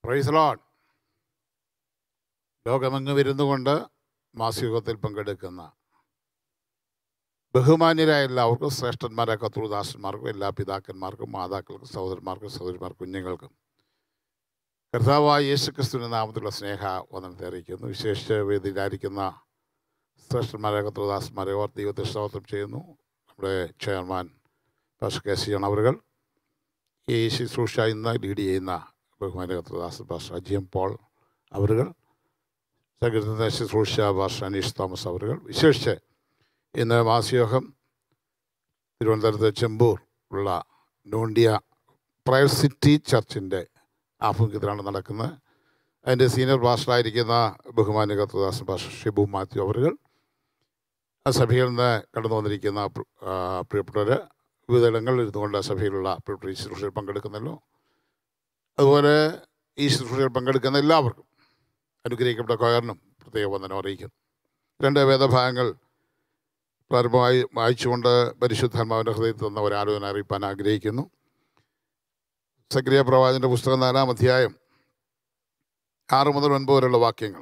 പ്രൈസലോൺ ലോകമെങ്ങും ഇരുന്നുകൊണ്ട് മാസികത്തിൽ പങ്കെടുക്കുന്ന ബഹുമാന്യരായ എല്ലാവർക്കും ശ്രേഷ്ഠന്മാരായ കത്തുദാസന്മാർക്കും എല്ലാ പിതാക്കന്മാർക്കും മാതാക്കൾക്കും സഹോദരന്മാർക്കും സഹോദരിമാർക്കും കുഞ്ഞുങ്ങൾക്കും കർത്താവായ യേശു ക്രിസ്തുവിൻ്റെ നാമത്തിലുള്ള സ്നേഹ വന്ദനത്തെ അറിയിക്കുന്നു വിശേഷ വേദിയിലായിരിക്കുന്ന ശ്രേഷ്ഠന്മാരായ കത്തുദാസന്മാരെ ഓർ ദൈവത്തെ സ്തോത്രം ചെയ്യുന്നു നമ്മുടെ ചെയർമാൻ പാഷ കെ സി അവറുകൾ ഈ ശുശ്രൂഷ ഇന്ന് ലീഡ് ചെയ്യുന്ന ബഹുമാന കത്തുദാസൻ പാഷ അജിയം പോൾ അവറുകൾ സംഘടന ശുശ്രൂഷ പാഷ അനീഷ് തോമസ് അവറുകൾ വിശേഷിച്ച് ഇന്ന് മാസയോഗം തിരുവനന്തപുരത്ത് ചെമ്പൂർ ഉള്ള നോണ്ടിയ പ്രയർ സിറ്റി ചർച്ചിൻ്റെ ആഭിമുഖ്യത്തിലാണ് നടക്കുന്നത് അതിൻ്റെ സീനിയർ പാസ്റ്ററായിരിക്കുന്ന ബഹുമാന്യ കത്തുദാസൻ പാഷ ഷിബു മാത്യു അവറുകൾ ആ സഭയിൽ നിന്ന് കടന്നു വന്നിരിക്കുന്ന പ്ര- ആ, പ്രിയപ്പെട്ടവർ വിവിധ ഇടങ്ങളിൽ ഇരുന്നുകൊണ്ട് സഭയിലുള്ള പ്രിയപ്പെട്ട ഈ ശുശ്രൂഷയിൽ പങ്കെടുക്കുന്നല്ലോ അതുപോലെ ഈ ശുശ്രൂഷയിൽ പങ്കെടുക്കുന്ന എല്ലാവർക്കും അനുഗ്രഹിക്കപ്പെട്ട കൊയറിനും പ്രത്യേക വന്ദനം അറിയിക്കുന്നു രണ്ട് വേദഭാഗങ്ങൾ പ്രാരംഭമായി വായിച്ചുകൊണ്ട് പരിശുദ്ധാത്മാവിൻ്റെ ഹൃദയത്തിൽ തന്ന ഒരു ആലോചന അറിയിപ്പാൻ ആഗ്രഹിക്കുന്നു സക്രിയ പ്രവാചൻ്റെ പുസ്തകം നാലാം അധ്യായം ആറ് മുതൽ ഒൻപത് വരെയുള്ള വാക്യങ്ങൾ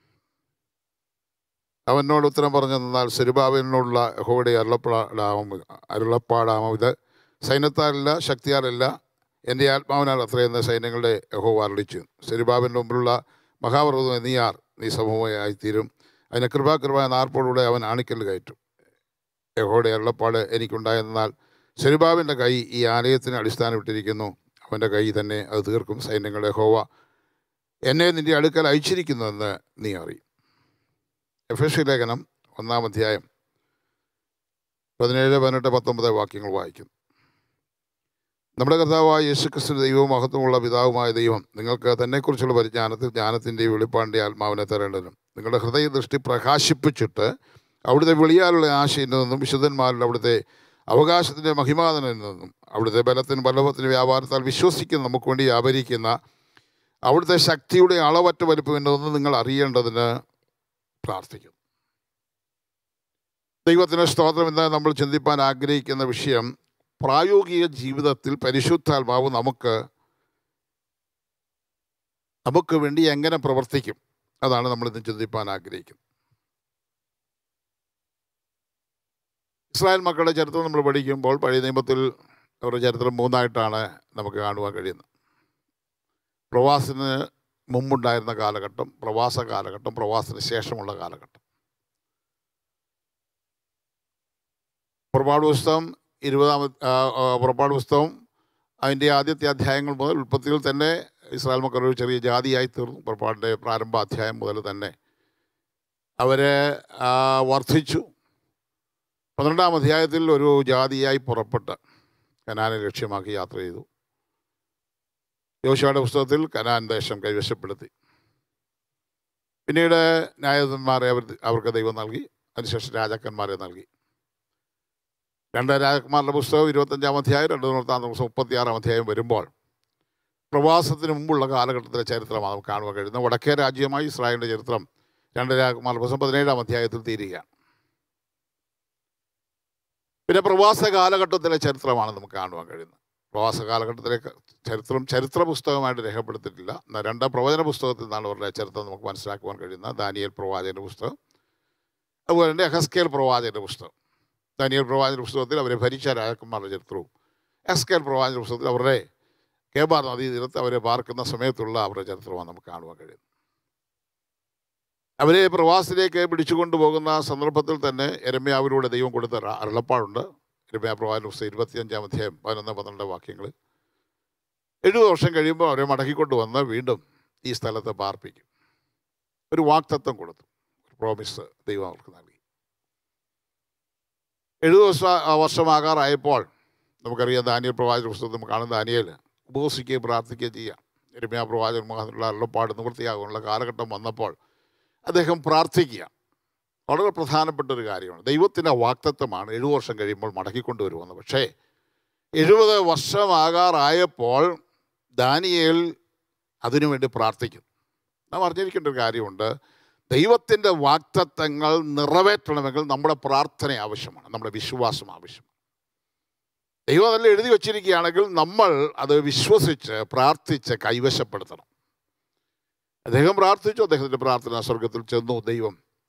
അവനോട് ഉത്തരം പറഞ്ഞു തന്നാൽ സെരുബാബിനോടുള്ള യഹോയുടെ അരുളപ്പാടാമ അരുളപ്പാടാമോ ഇത് സൈന്യത്താലല്ല ശക്തിയാലല്ല എൻ്റെ ആത്മാവിനാൽ അത്രയെന്ന് സൈന്യങ്ങളുടെ യഹോവ അരളിച്ചു സെരുബാബിൻ്റെ മുമ്പിലുള്ള മഹാപർവ്വതം നീയാർ നീ സമൂഹമായിത്തീരും അതിന് കൃപാകൃപ നാർപ്പോടുകൂടെ അവൻ ആണിക്കൽ കയറ്റും യഹോയുടെ അരുളപ്പാട് എനിക്കുണ്ടായെന്നാൽ സെരുബാബിൻ്റെ കൈ ഈ ആലയത്തിന് അടിസ്ഥാനമിട്ടിരിക്കുന്നു അവൻ്റെ കൈ തന്നെ അത് തീർക്കും സൈന്യങ്ങളുടെ യഹോവ എന്നെ നിന്റെ അടുക്കൽ അയച്ചിരിക്കുന്നുവെന്ന് നീ അറിയും എഫ് എസ് ലേഖനം ഒന്നാം അധ്യായം പതിനേഴ് പതിനെട്ട് പത്തൊമ്പത് വാക്യങ്ങൾ വായിക്കും നമ്മുടെ കർത്താവായ യേശു ക്രിസ്തു ദൈവവും മഹത്വമുള്ള പിതാവുമായ ദൈവം നിങ്ങൾക്ക് തന്നെക്കുറിച്ചുള്ള പരിജ്ഞാനത്തിൽ ജ്ഞാനത്തിൻ്റെയും വെളിപ്പാടിൻ്റെ ആത്മാവിനെ തരേണ്ടതും നിങ്ങളുടെ ഹൃദയ ദൃഷ്ടി പ്രകാശിപ്പിച്ചിട്ട് അവിടുത്തെ വെളിയാലുള്ള ആശയിൽ നിന്നും വിശുദ്ധന്മാരുടെ അവിടുത്തെ അവകാശത്തിൻ്റെ മഹിമാതനിൽ നിന്നും അവിടുത്തെ ബലത്തിന് ബലവത്തിന് വ്യാപാരത്താൽ വിശ്വസിക്കുന്ന നമുക്ക് വേണ്ടി വ്യാപരിക്കുന്ന അവിടുത്തെ ശക്തിയുടെ അളവറ്റ വലിപ്പം എന്നതൊന്നും നിങ്ങൾ അറിയേണ്ടതിന് പ്രാർത്ഥിക്കുന്നു ദൈവത്തിന് സ്തോത്രം എന്ന് നമ്മൾ ചിന്തിപ്പാൻ ആഗ്രഹിക്കുന്ന വിഷയം പ്രായോഗിക ജീവിതത്തിൽ പരിശുദ്ധാത്മാവ് നമുക്ക് നമുക്ക് വേണ്ടി എങ്ങനെ പ്രവർത്തിക്കും അതാണ് നമ്മൾ ഇന്ന് ചിന്തിപ്പാൻ ആഗ്രഹിക്കുന്നത് ഇസ്രായേൽ മക്കളുടെ ചരിത്രം നമ്മൾ പഠിക്കുമ്പോൾ പഴയ നിയമത്തിൽ അവരുടെ ചരിത്രം മൂന്നായിട്ടാണ് നമുക്ക് കാണുവാൻ കഴിയുന്നത് പ്രവാസത്തിന് മുമ്പുണ്ടായിരുന്ന കാലഘട്ടം പ്രവാസ കാലഘട്ടം പ്രവാസത്തിന് ശേഷമുള്ള കാലഘട്ടം പുറപ്പാട് പുസ്തകം ഇരുപതാമ ആ, ആ, പുറപ്പാട് പുസ്തകം അതിൻ്റെ ആദ്യത്തെ അധ്യായങ്ങൾ മുതൽ ഉൽപ്പത്തിയിൽ തന്നെ ഇസ്രായേൽ മക്കൾ ഒരു ചെറിയ ജാതിയായി തീർന്നു പുറപ്പാടിൻ്റെ പ്രാരംഭ അധ്യായം മുതൽ തന്നെ അവരെ ആ, വർദ്ധിച്ചു പന്ത്രണ്ടാം അധ്യായത്തിൽ ഒരു ജാതിയായി പുറപ്പെട്ട് കനാനെ ലക്ഷ്യമാക്കി യാത്ര ചെയ്തു യോശുവയുടെ പുസ്തകത്തിൽ കനാൻ ദേശം കൈവശപ്പെടുത്തി പിന്നീട് ന്യായാധിപന്മാരെ അവർ അവർക്ക് ദൈവം നൽകി അതിനുശേഷം രാജാക്കന്മാരെ നൽകി രണ്ട് രാജകുമാരുടെ പുസ്തകം ഇരുപത്തഞ്ചാം അധ്യായം രണ്ട് നിർത്താം പുസ്തകം മുപ്പത്തിയാറാം അധ്യായം വരുമ്പോൾ പ്രവാസത്തിന് മുമ്പുള്ള കാലഘട്ടത്തിലെ ചരിത്രമാണ് നമുക്ക് കാണുവാൻ കഴിയുന്നത് വടക്കേ രാജ്യമായി ഇസ്രായേലിൻ്റെ ചരിത്രം രണ്ട് രാജകുമാരുടെ പുസ്തകം പതിനേഴാം അധ്യായത്തിൽ തീരുകയാണ് പിന്നെ പ്രവാസ കാലഘട്ടത്തിലെ ചരിത്രമാണ് നമുക്ക് കാണുവാൻ കഴിയുന്നത് പ്രവാസ കാലഘട്ടത്തിലെ ക- ചരിത്രം ചരിത്ര പുസ്തകമായിട്ട് രേഖപ്പെടുത്തിയിട്ടില്ല എന്നാൽ രണ്ട് പ്രവചന പുസ്തകത്തിൽ നിന്നാണ് അവരുടെ ചരിത്രം നമുക്ക് മനസ്സിലാക്കുവാൻ കഴിയുന്നത് ദാനിയൽ പ്രവാചകൻ്റെ പുസ്തകം അതുപോലെ തന്നെ എഹസ്കേൽ പ്രവാചകൻ്റെ പുസ്തകം ദാനിയൽ പ്രവാചകൻ്റെ പുസ്തകത്തിൽ അവരെ ഭരിച്ച രാജകുമാരുടെ ചരിത്രവും എഹസ്കേൽ പ്രവാചകൻ്റെ പുസ്തകത്തിൽ അവരുടെ കേബാർ നദീ തീരത്ത് അവരെ പാർക്കുന്ന സമയത്തുള്ള അവരുടെ ചരിത്രമാണ് നമുക്ക് കാണുവാൻ കഴിയുന്നത് അവരെ പ്രവാസത്തിലേക്ക് പിടിച്ചുകൊണ്ടു പോകുന്ന സന്ദർഭത്തിൽ തന്നെ എരമ്യാവിലൂടെ ദൈവം കൊടുത്ത ഒരു അരുളപ്പാടുണ്ട് എരമ്യാ പ്രവാചന പുസ്തകം ഇരുപത്തിയഞ്ചാം അധ്യായം പതിനൊന്ന് പന്ത്രണ്ട് വാക്യങ്ങൾ എഴുപത് വർഷം കഴിയുമ്പോൾ അവരെ മടക്കിക്കൊണ്ട് വന്ന് വീണ്ടും ഈ സ്ഥലത്ത് പാർപ്പിക്കും ഒരു വാക്തത്വം കൊടുത്തു ഒരു പ്രോമിസ് ദൈവം അവർക്ക് നൽകി എഴുപത് വർഷ വർഷമാകാറായപ്പോൾ നമുക്കറിയാം ദാനിയൽ പ്രവാചക പുസ്തകത്തിൽ നമുക്ക് കാണുന്ന ദാനിയേൽ ഉപവസിക്കുകയും പ്രാർത്ഥിക്കുകയും ചെയ്യാം എരമ്യാ പ്രവാചകൻ മുഖാന്നുള്ള അരുളപ്പാട് നിവൃത്തിയാകാനുള്ള കാലഘട്ടം വന്നപ്പോൾ അദ്ദേഹം പ്രാർത്ഥിക്കുക വളരെ പ്രധാനപ്പെട്ട ഒരു കാര്യമാണ് ദൈവത്തിൻ്റെ വാക്തത്വമാണ് എഴുപത് വർഷം കഴിയുമ്പോൾ മടക്കിക്കൊണ്ടുവരുമെന്ന് പക്ഷേ എഴുപത് വർഷമാകാറായപ്പോൾ ദാനിയേൽ അതിനുവേണ്ടി പ്രാർത്ഥിക്കുന്നു നാം അറിഞ്ഞിരിക്കേണ്ട ഒരു കാര്യമുണ്ട് ദൈവത്തിൻ്റെ വാക്തത്വങ്ങൾ നിറവേറ്റണമെങ്കിൽ നമ്മുടെ പ്രാർത്ഥന ആവശ്യമാണ് നമ്മുടെ വിശ്വാസം ആവശ്യമാണ് ദൈവം അതെല്ലാം എഴുതി വച്ചിരിക്കുകയാണെങ്കിൽ നമ്മൾ അത് വിശ്വസിച്ച് പ്രാർത്ഥിച്ച് കൈവശപ്പെടുത്തണം അദ്ദേഹം പ്രാർത്ഥിച്ചു അദ്ദേഹത്തിൻ്റെ പ്രാർത്ഥന സ്വർഗത്തിൽ ചെന്നു ദൈവം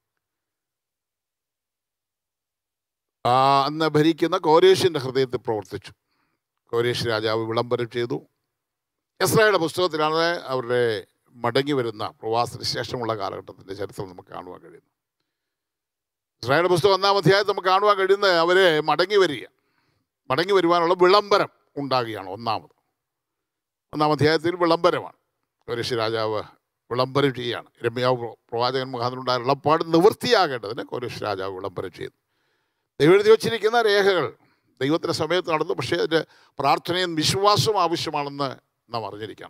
ആ അന്ന് ഭരിക്കുന്ന കോരേഷിൻ്റെ ഹൃദയത്തിൽ പ്രവർത്തിച്ചു കോരേഷ് രാജാവ് വിളംബരം ചെയ്തു എസ്രയുടെ പുസ്തകത്തിലാണ് അവരുടെ മടങ്ങി വരുന്ന പ്രവാസത്തിന് ശേഷമുള്ള കാലഘട്ടത്തിൻ്റെ ചരിത്രം നമുക്ക് കാണുവാൻ കഴിയുന്നു ഇസ്രായേലിന്റെ പുസ്തകം ഒന്നാം അധ്യായത്തിൽ നമുക്ക് കാണുവാൻ കഴിയുന്നത് അവരെ മടങ്ങി വരിക മടങ്ങി വരുവാനുള്ള വിളംബരം ഉണ്ടാകുകയാണ് ഒന്നാമത് ഒന്നാം അധ്യായത്തിൽ വിളംബരമാണ് കോരേഷ് രാജാവ് വിളംബരം ചെയ്യുകയാണ് രമ്യാവ് പ്രവാചകൻ മുഖാന്തരമുണ്ടായ ഉള്ളപ്പാട് നിവൃത്തിയാകേണ്ടതിന് കോരേഷ് രാജാവ് വിളംബരം ചെയ്യുന്നു ദൈവം എഴുതി വച്ചിരിക്കുന്ന രേഖകൾ ദൈവത്തിൻ്റെ സമയത്ത് നടന്നു പക്ഷേ അതിൻ്റെ പ്രാർത്ഥനയും വിശ്വാസവും ആവശ്യമാണെന്ന് നാം അറിഞ്ഞിരിക്കണം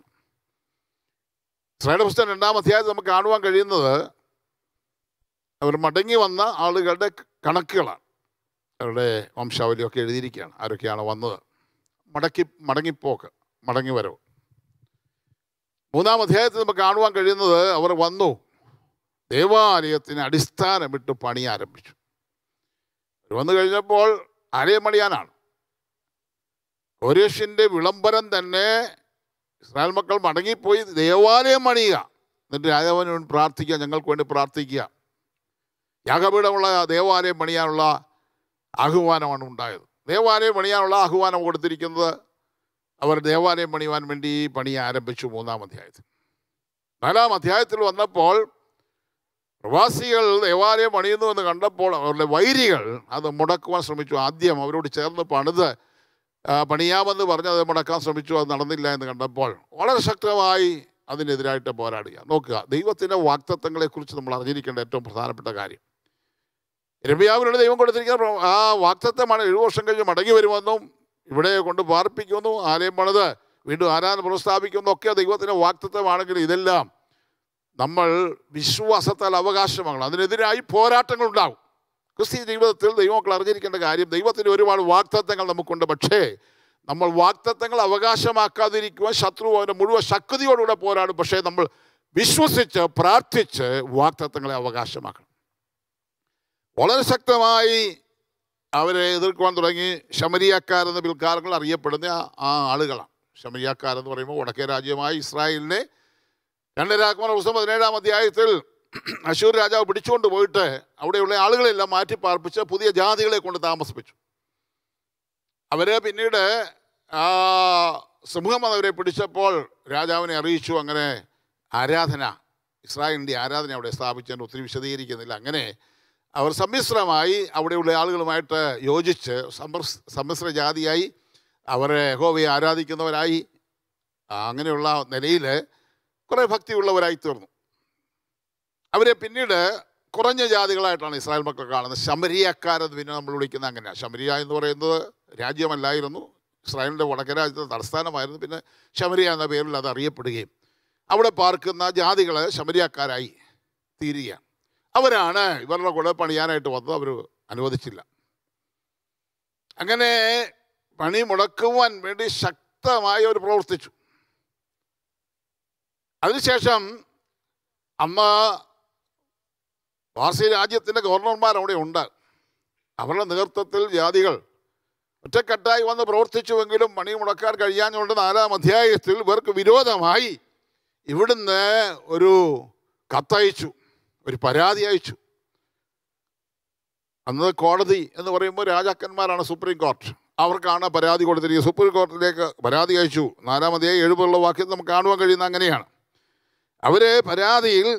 ഇസ്രായേൽ പുസ്തകം രണ്ടാം അധ്യായത്തിൽ നമുക്ക് കാണുവാൻ കഴിയുന്നത് അവർ മടങ്ങി വന്ന ആളുകളുടെ കണക്കുകളാണ് അവരുടെ വംശാവലിയൊക്കെ എഴുതിയിരിക്കുകയാണ് ആരൊക്കെയാണ് വന്നത് മടക്കി മടങ്ങിപ്പോക്ക് മടങ്ങി വരവ് മൂന്നാം അധ്യായത്തിൽ നമുക്ക് കാണുവാൻ കഴിയുന്നത് അവർ വന്നു ദേവാലയത്തിന് അടിസ്ഥാനമിട്ട് പണി ആരംഭിച്ചു അവർ വന്നു കഴിഞ്ഞപ്പോൾ ആലയം പണിയാനാണ് കോരേഷിൻ്റെ വിളംബരം തന്നെ ഇസ്രായേൽ മക്കൾ മടങ്ങിപ്പോയി ദേവാലയം പണിയുക എന്നിട്ട് രാജാവിന് വേണ്ടി പ്രാർത്ഥിക്കുക ഞങ്ങൾക്ക് വേണ്ടി പ്രാർത്ഥിക്കുക യാഗപീഠമുള്ള ദേവാലയം പണിയാനുള്ള ആഹ്വാനമാണ് ഉണ്ടായത് ദേവാലയം പണിയാനുള്ള ആഹ്വാനം കൊടുത്തിരിക്കുന്നത് അവർ ദേവാലയം പണിയുവാൻ വേണ്ടി പണി ആരംഭിച്ചു മൂന്നാം അധ്യായത്തിൽ നാലാം അധ്യായത്തിൽ വന്നപ്പോൾ പ്രവാസികൾ ദേവാലയം പണിയുന്നു എന്ന് കണ്ടപ്പോൾ അവരുടെ വൈരികൾ അത് മുടക്കുവാൻ ശ്രമിച്ചു ആദ്യം അവരോട് ചേർന്ന് പണിത് ആ, പണിയാമെന്ന് പറഞ്ഞ് അത് മുടക്കാൻ ശ്രമിച്ചു അത് നടന്നില്ല എന്ന് കണ്ടപ്പോൾ വളരെ ശക്തമായി അതിനെതിരായിട്ട് പോരാടുക നോക്കുക ദൈവത്തിൻ്റെ വാക്തത്വങ്ങളെക്കുറിച്ച് നമ്മൾ അറിഞ്ഞിരിക്കേണ്ട ഏറ്റവും പ്രധാനപ്പെട്ട കാര്യം രമ്യാവിനോട് ദൈവം കൊടുത്തിരിക്കുന്ന പ്ര- ആ വാക്തത്വമാണ് ഏഴു വർഷം കഴിഞ്ഞ് മടങ്ങി വരുമെന്നും ഇവിടെ കൊണ്ട് പാർപ്പിക്കുന്നു ആലയം പണിത് വീണ്ടും ആരാധന പുനഃസ്ഥാപിക്കുന്നു ഒക്കെ ദൈവത്തിൻ്റെ വാക്തത്വമാണെങ്കിൽ ഇതെല്ലാം നമ്മൾ വിശ്വാസത്താൽ അവകാശമാകണം അതിനെതിരായി പോരാട്ടങ്ങൾ ഉണ്ടാകും ക്രിസ്തീയ ജീവിതത്തിൽ ദൈവമക്കൾ അറിഞ്ഞിരിക്കേണ്ട കാര്യം ദൈവത്തിന് ഒരുപാട് വാക്തത്വങ്ങൾ നമുക്കുണ്ട് പക്ഷേ നമ്മൾ വാക്തത്വങ്ങൾ അവകാശമാക്കാതിരിക്കുവാൻ ശത്രു അവൻ്റെ മുഴുവൻ ശക്തിയോടുകൂടെ പോരാടും പക്ഷേ നമ്മൾ വിശ്വസിച്ച് പ്രാർത്ഥിച്ച് വാക്തത്വങ്ങളെ അവകാശമാക്കണം വളരെ ശക്തമായി അവരെ എതിർക്കുവാൻ തുടങ്ങി ശമരിയക്കാരെന്ന പിൽക്കാലങ്ങൾ അറിയപ്പെടുന്ന ആ- ആ ആളുകളാണ് ശമരിയക്കാരെന്ന് പറയുമ്പോൾ വടക്കേ രാജ്യമായ ഇസ്രായേലിനെ രണ്ട് രാജ്കുമാർ പുസ്തകം പതിനേഴാം അധ്യായത്തിൽ അശൂർ രാജാവ് പിടിച്ചുകൊണ്ട് പോയിട്ട് അവിടെയുള്ള ആളുകളെല്ലാം മാറ്റി പാർപ്പിച്ച് പുതിയ ജാതികളെ കൊണ്ട് താമസിപ്പിച്ചു അവര് പിന്നീട് ആ സമൂഹം അവരെ പിടിച്ചപ്പോൾ രാജാവിനെ അറിയിച്ചു അങ്ങനെ ആരാധന ഇസ്രായേലിൻ്റെ ആരാധന അവിടെ സ്ഥാപിച്ചതിന് ഒത്തിരി വിശദീകരിക്കുന്നില്ല അങ്ങനെ അവർ സമ്മിശ്രമായി അവിടെയുള്ള ആളുകളുമായിട്ട് യോജിച്ച് സമ്മിശ്ര സമ്മിശ്ര ജാതിയായി അവരെ യഹോവയെ ആരാധിക്കുന്നവരായി ആ, അങ്ങനെയുള്ള നിലയിൽ കുറേ ഭക്തിയുള്ളവരായി തീർന്നു അവരെ പിന്നീട് കുറഞ്ഞ ജാതികളായിട്ടാണ് ഇസ്രായേൽ മക്കൾ കാണുന്നത് ശമരിയക്കാരെന്ന് പിന്നെ നമ്മൾ വിളിക്കുന്ന അങ്ങനെയാണ് ശമരിയ എന്ന് പറയുന്നത് രാജ്യമല്ലായിരുന്നു ഇസ്രായേലിൻ്റെ വടക്കേ രാജ്യത്തെ തലസ്ഥാനമായിരുന്നു പിന്നെ ശമരിയ എന്ന പേരിൽ അത് അറിയപ്പെടുകയും അവിടെ പാർക്കുന്ന ജാതികൾ ശമരിയക്കാരായി തീരുകയാണ് അവരാണ് ഇവരുടെ കൂടെ പണിയാനായിട്ട് വന്നത് അവർ അനുവദിച്ചില്ല അങ്ങനെ പണി മുടക്കുവാൻ വേണ്ടി ശക്തമായി അവർ പ്രവർത്തിച്ചു അതിനുശേഷം അമ്മ പാർസി രാജ്യത്തിൻ്റെ ഗവർണർമാർ അവിടെ ഉണ്ട് അവരുടെ നേതൃത്വത്തിൽ ജാതികൾ ഒറ്റക്കെട്ടായി വന്ന് പ്രവർത്തിച്ചുവെങ്കിലും പണി മുടക്കാൻ കഴിയാഞ്ഞുകൊണ്ട് നാലാം അധ്യായത്തിൽ ഇവർക്ക് വിരോധമായി ഇവിടുന്ന് ഒരു കത്തയച്ചു ഒരു പരാതി അയച്ചു അന്ന് കോടതി എന്ന് പറയുമ്പോൾ രാജാക്കന്മാരാണ് സുപ്രീം കോർട്ട് അവർക്കാണ് പരാതി കൊടുത്തിരിക്കുന്നത് സുപ്രീം കോർട്ടിലേക്ക് പരാതി അയച്ചു നാലാം അധ്യായം എഴുപതുള്ള വാക്യം നമുക്ക് കാണുവാൻ കഴിയുന്ന അങ്ങനെയാണ് അവര് പരാതിയിൽ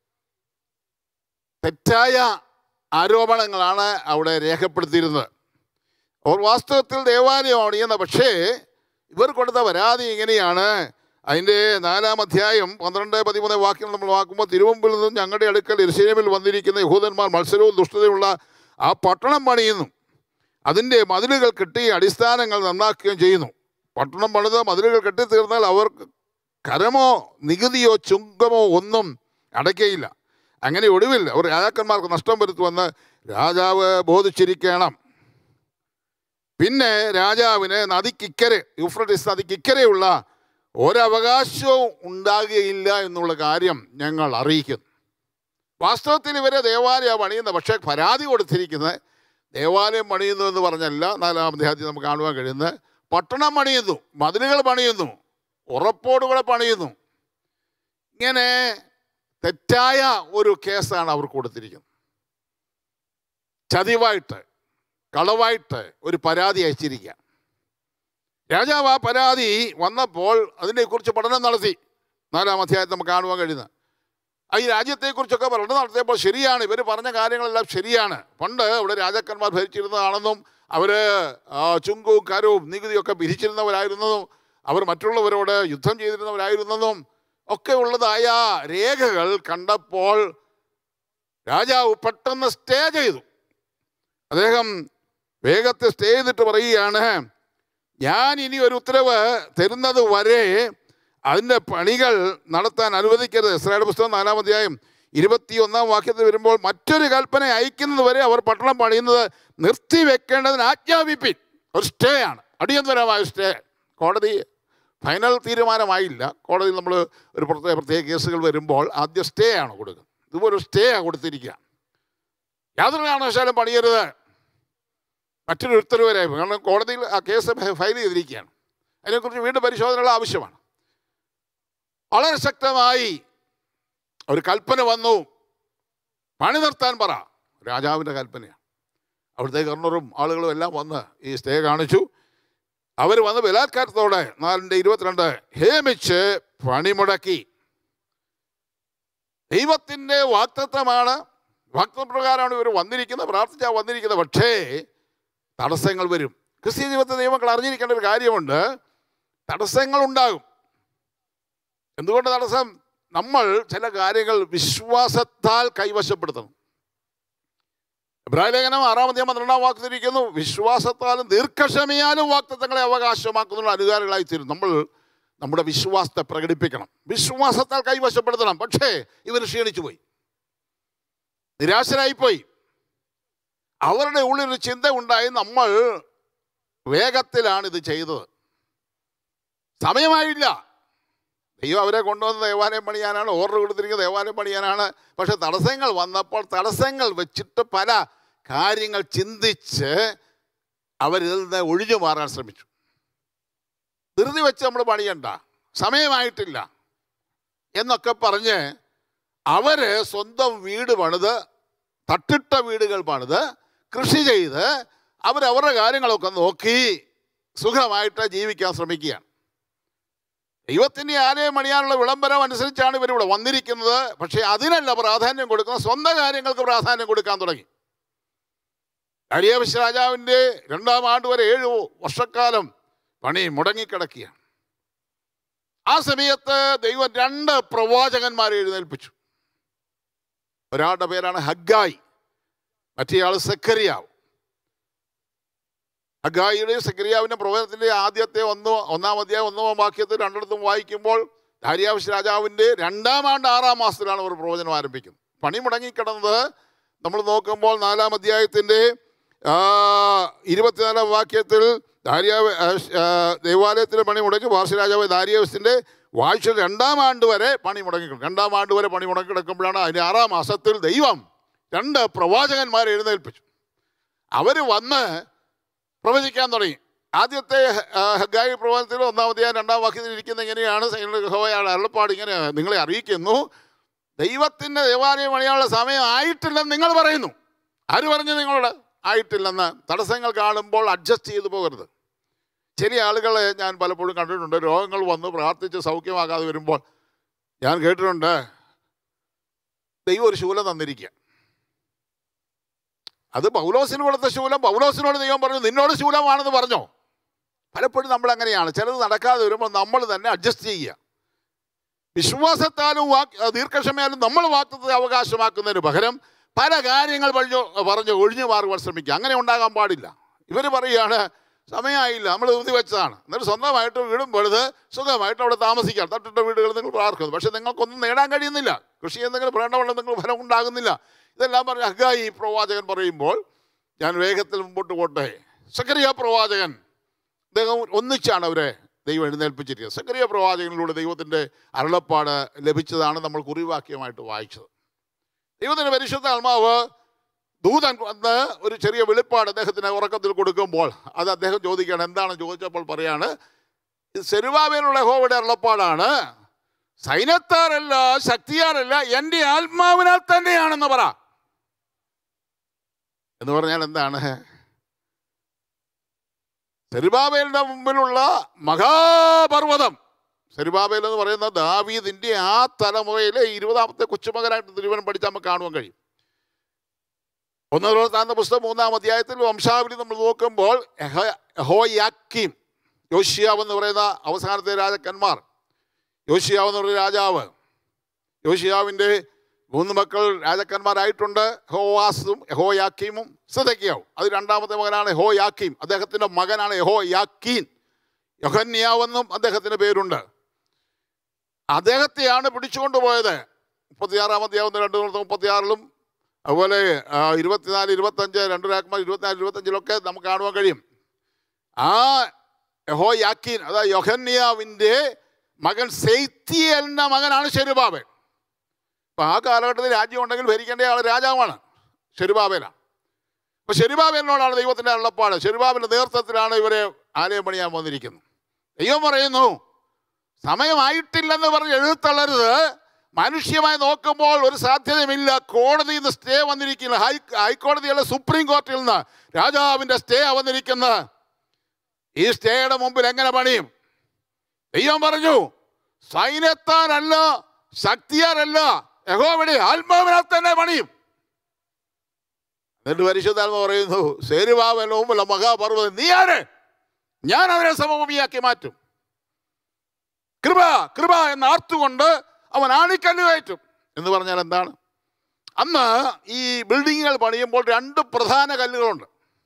തെറ്റായ ആരോപണങ്ങളാണ് അവിടെ രേഖപ്പെടുത്തിയിരുന്നത് അവർ വാസ്തവത്തിൽ ദേവാലയമാണ് ചെയ്യുന്ന പക്ഷേ ഇവർ കൊടുത്ത പരാതി ഇങ്ങനെയാണ് അതിൻ്റെ നാലാം അധ്യായം പന്ത്രണ്ട് പതിമൂന്ന് വാക്യം നമ്മൾ വാക്കുമ്പോൾ തിരുവമ്പിൽ നിന്നും ഞങ്ങളുടെ അടുക്കൽ ഇർശേമിൽ വന്നിരിക്കുന്ന യഹൂദന്മാർ മത്സരവും ദുഷ്ടതയുള്ള ആ പട്ടണം പണിയുന്നു അതിൻ്റെ മതിലുകൾ കെട്ടി അടിസ്ഥാനങ്ങൾ നന്നാക്കുകയും ചെയ്യുന്നു പട്ടണം പണിത് മതിലുകൾ കെട്ടിത്തീർന്നാൽ അവർക്ക് കരമോ നികുതിയോ ചുങ്കമോ ഒന്നും അടയ്ക്കയില്ല അങ്ങനെ ഒടുവിൽ അവർ രാജാക്കന്മാർക്ക് നഷ്ടം വരുത്തുമെന്ന് രാജാവ് ബോധിച്ചിരിക്കണം പിന്നെ രാജാവിന് നദിക്കിക്കരെ യൂഫ്രട്ടിസ് നദിക്കിക്കരെയുള്ള ഒരവകാശവും ഉണ്ടാകുകയില്ല എന്നുള്ള കാര്യം ഞങ്ങൾ അറിയിക്കുന്നു വാസ്തവത്തിൽ ഇവരെ ദേവാലയം പണിയുന്നത് പക്ഷേ പരാതി കൊടുത്തിരിക്കുന്നത് ദേവാലയം പണിയുന്നു എന്ന് പറഞ്ഞല്ല നാലാം അധ്യായത്തിൽ നമുക്ക് കാണുവാൻ കഴിയുന്നത് പട്ടണം പണിയുന്നു മതിലുകൾ പണിയുന്നു ഉറപ്പോടുകൂടെ പണിയുന്നു ഇങ്ങനെ തെറ്റായ ഒരു കേസാണ് അവർ കൊടുത്തിരിക്കുന്നത് ചതിവായിട്ട് കളവായിട്ട് ഒരു പരാതി അയച്ചിരിക്കുക രാജാവ് ആ പരാതി വന്നപ്പോൾ അതിനെക്കുറിച്ച് പഠനം നടത്തി നാലാം അധ്യായത്തിൽ നമുക്ക് കാണുവാൻ കഴിയുന്നത് ആ ഈ രാജ്യത്തെക്കുറിച്ചൊക്കെ പഠനം നടത്തിയപ്പോൾ ശരിയാണ് ഇവർ പറഞ്ഞ കാര്യങ്ങളെല്ലാം ശരിയാണ് പണ്ട് ഇവിടെ രാജാക്കന്മാർ ഭരിച്ചിരുന്നതാണെന്നും അവർ ചുങ്കും കരവും നികുതിയൊക്കെ പിരിച്ചിരുന്നവരായിരുന്നതും അവർ മറ്റുള്ളവരോട് യുദ്ധം ചെയ്തിരുന്നവരായിരുന്നതും ഒക്കെ ഉള്ളതായ രേഖകൾ കണ്ടപ്പോൾ രാജാവ് പെട്ടെന്ന് സ്റ്റേ ചെയ്തു അദ്ദേഹം വേഗത്തിൽ സ്റ്റേ ചെയ്തിട്ട് പറയുകയാണ് ഞാൻ ഇനി ഒരു ഉത്തരവ് തരുന്നത് വരെ അതിൻ്റെ പണികൾ നടത്താൻ അനുവദിക്കരുത് ഇസ്രായേൽ പുസ്തകം നാലാം അധ്യായം ഇരുപത്തിയൊന്നാം വാക്യത്തിൽ വരുമ്പോൾ മറ്റൊരു കൽപ്പന അയക്കുന്നത് വരെ അവർ പട്ടണം പണിയുന്നത് നിർത്തിവെക്കേണ്ടതിന് ആജ്ഞാപിപ്പിൻ ഒരു സ്റ്റേ ആണ് അടിയന്തരമായ സ്റ്റേ കോടതി ഫൈനൽ തീരുമാനമായില്ല കോടതിയിൽ നമ്മൾ ഒരു പ്രത്യേക പ്രത്യേക കേസുകൾ വരുമ്പോൾ ആദ്യം സ്റ്റേ ആണ് കൊടുക്കുന്നത് ഇതുപോലെ ഒരു സ്റ്റേ ആണ് കൊടുത്തിരിക്കുക യാതൊരു കാരണവശാലും പണിയരുത് മറ്റൊരു ഉത്തരവ് വരെ കാരണം കോടതിയിൽ ആ കേസ് ഫയൽ ചെയ്തിരിക്കുകയാണ് അതിനെക്കുറിച്ച് വീണ്ടും പരിശോധനകൾ ആവശ്യമാണ് വളരെ ശക്തമായി ഒരു കൽപ്പന വന്നു പണി നിർത്താൻ പറ രാജാവിൻ്റെ കൽപ്പനയാണ് അവിടുത്തെ ഗവർണറും ആളുകളും എല്ലാം വന്ന് ഈ സ്റ്റേ കാണിച്ചു അവർ വന്ന് ബലാത്കാരത്തോടെ നാലിൻ്റെ ഇരുപത്തിരണ്ട് ഹേമിച്ച് പണിമുടക്കി ദൈവത്തിൻ്റെ വാക്തത്വമാണ് വാക്തപ്രകാരമാണ് ഇവർ വന്നിരിക്കുന്നത് പ്രാർത്ഥിച്ചാൽ വന്നിരിക്കുന്നത് പക്ഷേ തടസ്സങ്ങൾ വരും ക്രിസ്ത്യ ജീവിതത്തെ നിയമങ്ങൾ അറിഞ്ഞിരിക്കേണ്ട ഒരു കാര്യമുണ്ട് തടസ്സങ്ങൾ ഉണ്ടാകും എന്തുകൊണ്ട് തടസ്സം നമ്മൾ ചില കാര്യങ്ങൾ വിശ്വാസത്താൽ കൈവശപ്പെടുത്തണം ലേഖനം ആറാം അധ്യായം പന്ത്രണ്ടാം വാക്തിരിക്കുന്നു വിശ്വാസത്താലും ദീർഘക്ഷമയാലും വാക്തത്വങ്ങളെ അവകാശമാക്കുന്ന അനുകാരികളായി തീരും നമ്മൾ നമ്മുടെ വിശ്വാസത്തെ പ്രകടിപ്പിക്കണം വിശ്വാസത്താൽ കൈവശപ്പെടുത്തണം പക്ഷേ ഇവർ ക്ഷീണിച്ചു പോയി നിരാശരായിപ്പോയി അവരുടെ ഉള്ളിലൊരു ചിന്ത ഉണ്ടായി നമ്മൾ വേഗത്തിലാണ് ഇത് ചെയ്തത് സമയമായില്ല ദൈവം അവരെ കൊണ്ടുവന്ന് ദേവാലയം പണിയാനാണ് ഓർഡർ കൊടുത്തിരിക്കുന്നത് ദേവാലയം പണിയാനാണ് പക്ഷെ തടസ്സങ്ങൾ വന്നപ്പോൾ തടസ്സങ്ങൾ വെച്ചിട്ട് പല കാര്യങ്ങൾ ചിന്തിച്ച് അവരിതിൽ നിന്ന് ഒഴിഞ്ഞു മാറാൻ ശ്രമിച്ചു ധൃതി വെച്ച് നമ്മൾ പണിയണ്ട സമയമായിട്ടില്ല എന്നൊക്കെ പറഞ്ഞ് അവര് സ്വന്തം വീട് പണിത് തട്ടിട്ട വീടുകൾ പണിത് കൃഷി ചെയ്ത് അവരവരുടെ കാര്യങ്ങളൊക്കെ നോക്കി സുഖമായിട്ട് ജീവിക്കാൻ ശ്രമിക്കുകയാണ് ദൈവത്തിൻ്റെ ആലയം പണിയാനുള്ള വിളംബരം അനുസരിച്ചാണ് ഇവരിവിടെ വന്നിരിക്കുന്നത് പക്ഷേ അതിനല്ല പ്രാധാന്യം കൊടുക്കുന്നത് സ്വന്തം കാര്യങ്ങൾക്ക് പ്രാധാന്യം കൊടുക്കാൻ തുടങ്ങി അരിയാവശ്യ രാജാവിൻ്റെ രണ്ടാം ആണ്ട് വരെ ഏഴ് വർഷക്കാലം പണി മുടങ്ങിക്കിടക്കുകയാണ് ആ സമയത്ത് ദൈവം രണ്ട് പ്രവാചകന്മാരെ എഴുന്നേൽപ്പിച്ചു ഒരാളുടെ പേരാണ് ഹഗ്ഗായി മറ്റേയാൾ സെക്കരിയാവ് ഹഗായിയുടെയും സെക്രിയാവിൻ്റെ പ്രവചനത്തിൻ്റെ ആദ്യത്തെ ഒന്ന് ഒന്നാം അധ്യായം ഒന്നാം വാക്യത്തിൽ രണ്ടിടത്തും വായിക്കുമ്പോൾ ദാരിയാവശ്യ രാജാവിൻ്റെ രണ്ടാം ആണ്ട് ആറാം മാസത്തിലാണ് അവർ പ്രവചനം ആരംഭിക്കുന്നത് പണി മുടങ്ങിക്കിടന്നത് നമ്മൾ നോക്കുമ്പോൾ നാലാം അധ്യായത്തിൻ്റെ ഇരുപത്തിനാലാം വാക്യത്തിൽ ദാരിയാവ് ദൈവാലയത്തിലെ പണി മുടക്കി പാർശ്വരാജാവ് ദാരിയാവസിൻ്റെ വാഴ്ച രണ്ടാം ആണ്ട് വരെ പണി മുടങ്ങിക്കിടക്കും രണ്ടാം ആണ്ട് വരെ പണി മുടങ്ങി കിടക്കുമ്പോഴാണ് അതിൻ്റെ ആറാം മാസത്തിൽ ദൈവം രണ്ട് പ്രവാചകന്മാരെ എഴുന്നേൽപ്പിച്ചു അവർ വന്ന് പ്രവചിക്കാൻ തുടങ്ങി ആദ്യത്തെ ഹഗായി പ്രവചനത്തിൽ ഒന്നാമതെയാൻ രണ്ടാം വാക്യത്തിൽ ഇരിക്കുന്ന എങ്ങനെയാണ് ഹോയാണ് അരുളപ്പാട് ഇങ്ങനെ നിങ്ങളെ അറിയിക്കുന്നു ദൈവത്തിൻ്റെ ദേവാലയം പണിയാനുള്ള സമയം ആയിട്ടില്ലെന്ന് നിങ്ങൾ പറയുന്നു ആര് പറഞ്ഞു നിങ്ങളോട് ആയിട്ടില്ലെന്ന് തടസ്സങ്ങൾ കാണുമ്പോൾ അഡ്ജസ്റ്റ് ചെയ്തു പോകരുത് ചില ആളുകളെ ഞാൻ പലപ്പോഴും കണ്ടിട്ടുണ്ട് രോഗങ്ങൾ വന്ന് പ്രാർത്ഥിച്ച് സൗഖ്യമാകാതെ വരുമ്പോൾ ഞാൻ കേട്ടിട്ടുണ്ട് ദൈവം ഒരു ശൂലം തന്നിരിക്കുക അത് പൗലോസിന് കൊടുത്ത ശൂലം പൗലോസിനോട് ദൈവം പറഞ്ഞു നിന്നോട് ശൂലമാണെന്ന് പറഞ്ഞോ പലപ്പോഴും നമ്മൾ അങ്ങനെയാണ് ചിലത് നടക്കാതെ വരുമ്പോൾ നമ്മൾ തന്നെ അഡ്ജസ്റ്റ് ചെയ്യുക വിശ്വാസത്താലും വാക്ക് ദീർഘക്ഷമയാലും നമ്മൾ വാക്തത്തെ അവകാശമാക്കുന്നതിന് പകരം പല കാര്യങ്ങൾ പറഞ്ഞു പറഞ്ഞ് ഒഴിഞ്ഞു മാറുവാൻ ശ്രമിക്കുക അങ്ങനെ ഉണ്ടാകാൻ പാടില്ല ഇവർ പറയുകയാണ് സമയമായില്ല നമ്മൾ ധൃതി വെച്ചതാണ് എന്നിട്ട് സ്വന്തമായിട്ട് വീടും പഴുത് സുഖമായിട്ട് അവിടെ താമസിക്കാം തട്ടിട്ട വീടുകൾ നിങ്ങൾ പ്രാർത്ഥിക്കുന്നു പക്ഷെ നിങ്ങൾക്കൊന്നും നേടാൻ കഴിയുന്നില്ല കൃഷി എന്തെങ്കിലും വേണ്ടവണ്ണം നിങ്ങൾ ഫലം ഉണ്ടാകുന്നില്ല ഇതെല്ലാം പറഞ്ഞ് അഗായി പ്രവാചകൻ പറയുമ്പോൾ ഞാൻ വേഗത്തിൽ മുമ്പോട്ട് പോട്ടെ സക്രിയ പ്രവാചകൻ അദ്ദേഹം ഒന്നിച്ചാണ് അവരെ ദൈവം എഴുന്നേൽപ്പിച്ചിരിക്കുന്നത് സക്രിയ പ്രവാചകനിലൂടെ ദൈവത്തിൻ്റെ അരുളപ്പാട് ലഭിച്ചതാണ് നമ്മൾ കുറിവാക്യമായിട്ട് വായിച്ചത് ദൈവത്തിൻ്റെ പരിശുദ്ധ ആത്മാവ് ദൂതൻ വന്ന് ഒരു ചെറിയ വെളിപ്പാട് അദ്ദേഹത്തിന് ഉറക്കത്തിൽ കൊടുക്കുമ്പോൾ അത് അദ്ദേഹം ചോദിക്കുകയാണ് എന്താണ് ചോദിച്ചപ്പോൾ പറയാണ് ഇത് സെരുവാബേലുള്ള ഹോവയുടെ അരുളപ്പാടാണ് സൈന്യത്താരല്ല ശക്തിയാരല്ല എൻ്റെ ആത്മാവിനാൽ തന്നെയാണെന്ന് പറ എന്ന് പറഞ്ഞാൽ എന്താണ് സെരുബാബേലിന്റെ മുമ്പിലുള്ള മഹാപർവ്വതം സെരുബാബേൽ എന്ന് പറയുന്ന ദാവീദിന്റെ ആ തലമുറയിലെ ഇരുപതാമത്തെ കൊച്ചുമകനായിട്ട് തിരുവനം പഠിച്ചാൽ നമുക്ക് കാണുവാൻ കഴിയും ഒന്നാം താന്ന പുസ്തകം മൂന്നാം അധ്യായത്തിൽ വംശാവലി നമ്മൾ നോക്കുമ്പോൾ ഹോയാക്കീം യോഷിയാവ് എന്ന് പറയുന്ന അവസാനത്തെ രാജാക്കന്മാർ യോഷിയാവ് എന്ന് പറയുന്ന രാജാവ് യോഷിയാവിൻ്റെ മൂന്ന് മക്കൾ രാജാക്കന്മാരായിട്ടുണ്ട് ഹോവാസും ഹോയാക്കീമും സദക്കിയാവും അത് രണ്ടാമത്തെ മകനാണ് ഹോ യാക്കീം അദ്ദേഹത്തിൻ്റെ മകനാണ് ഹോ യാക്കീൻ യൊഹന്യാവെന്നും അദ്ദേഹത്തിന് പേരുണ്ട് അദ്ദേഹത്തെയാണ് പിടിച്ചുകൊണ്ടുപോയത് മുപ്പത്തിയാറാം അധ്യായം രണ്ട് മുപ്പത്തിയാറിലും അതുപോലെ ആ, ഇരുപത്തിനാല് ഇരുപത്തഞ്ച് രണ്ട് രാജ്മാർ ഇരുപത്തിനാല് ഇരുപത്തഞ്ചിലൊക്കെ നമുക്ക് കാണുവാൻ കഴിയും ആ യഹോ യാക്കീൻ അതായത് യൊഹന്യാവിൻ്റെ മകൻ സെയ്ത്തിയലിൻ്റെ മകനാണ് ഷെരുബാബേൽ അപ്പം ആ കാലഘട്ടത്തിൽ രാജ്യം ഉണ്ടെങ്കിൽ ഭരിക്കേണ്ട ആൾ രാജാവാണ് ഷെരുബാബേലാണ് അപ്പോൾ ഷെരുബാബേലിനോടാണ് ദൈവത്തിൻ്റെ അള്ളപ്പാട് ഷെരുബാബിൻ്റെ നേതൃത്വത്തിലാണ് ഇവരെ ആലയം പണിയാൻ വന്നിരിക്കുന്നത് ദൈവം പറയുന്നു സമയമായിട്ടില്ലെന്ന് പറഞ്ഞ് എഴുത്തള്ളരുത് മനുഷ്യമായി നോക്കുമ്പോൾ ഒരു സാധ്യതയുമില്ല കോടതിയിൽ നിന്ന് സ്റ്റേ വന്നിരിക്കുന്ന ഹൈ ഹൈക്കോടതിയുള്ള സുപ്രീം കോർട്ടിൽ നിന്ന് രാജാവിൻ്റെ സ്റ്റേ വന്നിരിക്കുന്നത് ഈ സ്റ്റേയുടെ മുമ്പിൽ എങ്ങനെ പണിയും ദൈവം പറഞ്ഞു സൈന്യത്താനല്ല ശക്തിയാരല്ല യഹോവിടെ ആത്മാവിനാൽ തന്നെ പണിയും എന്നിട്ട് പരിശുദ്ധാത്മ പറയുന്നു സേരുവാവന്റെ മുമ്പിലുള്ള മഹാപർവ്വതം നീയാണ് ഞാൻ അവനെ സമഭൂമിയാക്കി മാറ്റും കൃപ കൃപ എന്ന് ആർത്തുകൊണ്ട് അവൻ ആണിക്കല്ല് കയറ്റും എന്ന് പറഞ്ഞാൽ എന്താണ് അന്ന് ഈ ബിൽഡിങ്ങുകൾ പണിയുമ്പോൾ രണ്ട് പ്രധാന കല്ലുകളുണ്ട്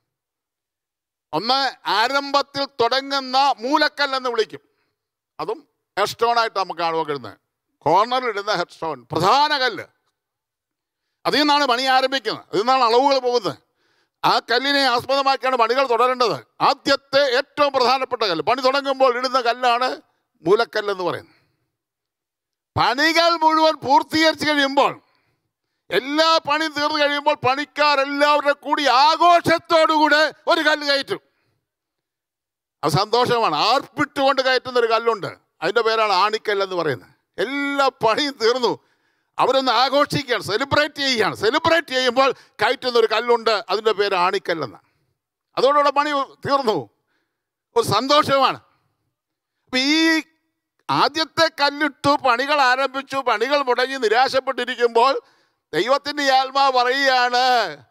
ഒന്ന് ആരംഭത്തിൽ തുടങ്ങുന്ന മൂലക്കല്ല് എന്ന് വിളിക്കും അതും ഹെഡ് സ്റ്റോൺ ആയിട്ട് നമുക്ക് കാണുവാൻ കഴിയുന്നത് കോർണറിൽ ഇടുന്ന ഹെഡ് സ്റ്റോൺ പ്രധാന കല്ല് അതിൽ നിന്നാണ് പണി ആരംഭിക്കുന്നത് അതിൽ നിന്നാണ് അളവുകൾ പോകുന്നത് ആ കല്ലിനെ ആസ്പദമാക്കിയാണ് പണികൾ തുടരേണ്ടത് ആദ്യത്തെ ഏറ്റവും പ്രധാനപ്പെട്ട കല്ല് പണി തുടങ്ങുമ്പോൾ ഇടുന്ന കല്ലാണ് മൂലക്കല്ല് എന്ന് പറയുന്നത് പണികൾ മുഴുവൻ പൂർത്തീകരിച്ച് കഴിയുമ്പോൾ എല്ലാ പണി തീർന്നു കഴിയുമ്പോൾ പണിക്കാരെല്ലാവരുടെ കൂടി ആഘോഷത്തോടുകൂടെ ഒരു കല്ല് കയറ്റും അത് സന്തോഷമാണ് ആർപ്പിട്ടുകൊണ്ട് കയറ്റുന്ന ഒരു കല്ലുണ്ട് അതിൻ്റെ പേരാണ് ആണിക്കല്ല് എന്ന് പറയുന്നത് എല്ലാ പണിയും തീർന്നു അവരൊന്ന് ആഘോഷിക്കുകയാണ് സെലിബ്രേറ്റ് ചെയ്യുകയാണ് സെലിബ്രേറ്റ് ചെയ്യുമ്പോൾ കയറ്റുന്ന ഒരു കല്ലുണ്ട് അതിൻ്റെ പേര് ആണിക്കല്ലെന്ന് അതോടുകൂടെ പണി തീർന്നു ഒരു സന്തോഷമാണ് അപ്പം ഈ ആദ്യത്തെ കല്ലിട്ടു പണികൾ ആരംഭിച്ചു പണികൾ മുടങ്ങി നിരാശപ്പെട്ടിരിക്കുമ്പോൾ ദൈവത്തിൻ്റെ ആത്മാ പറയുകയാണ്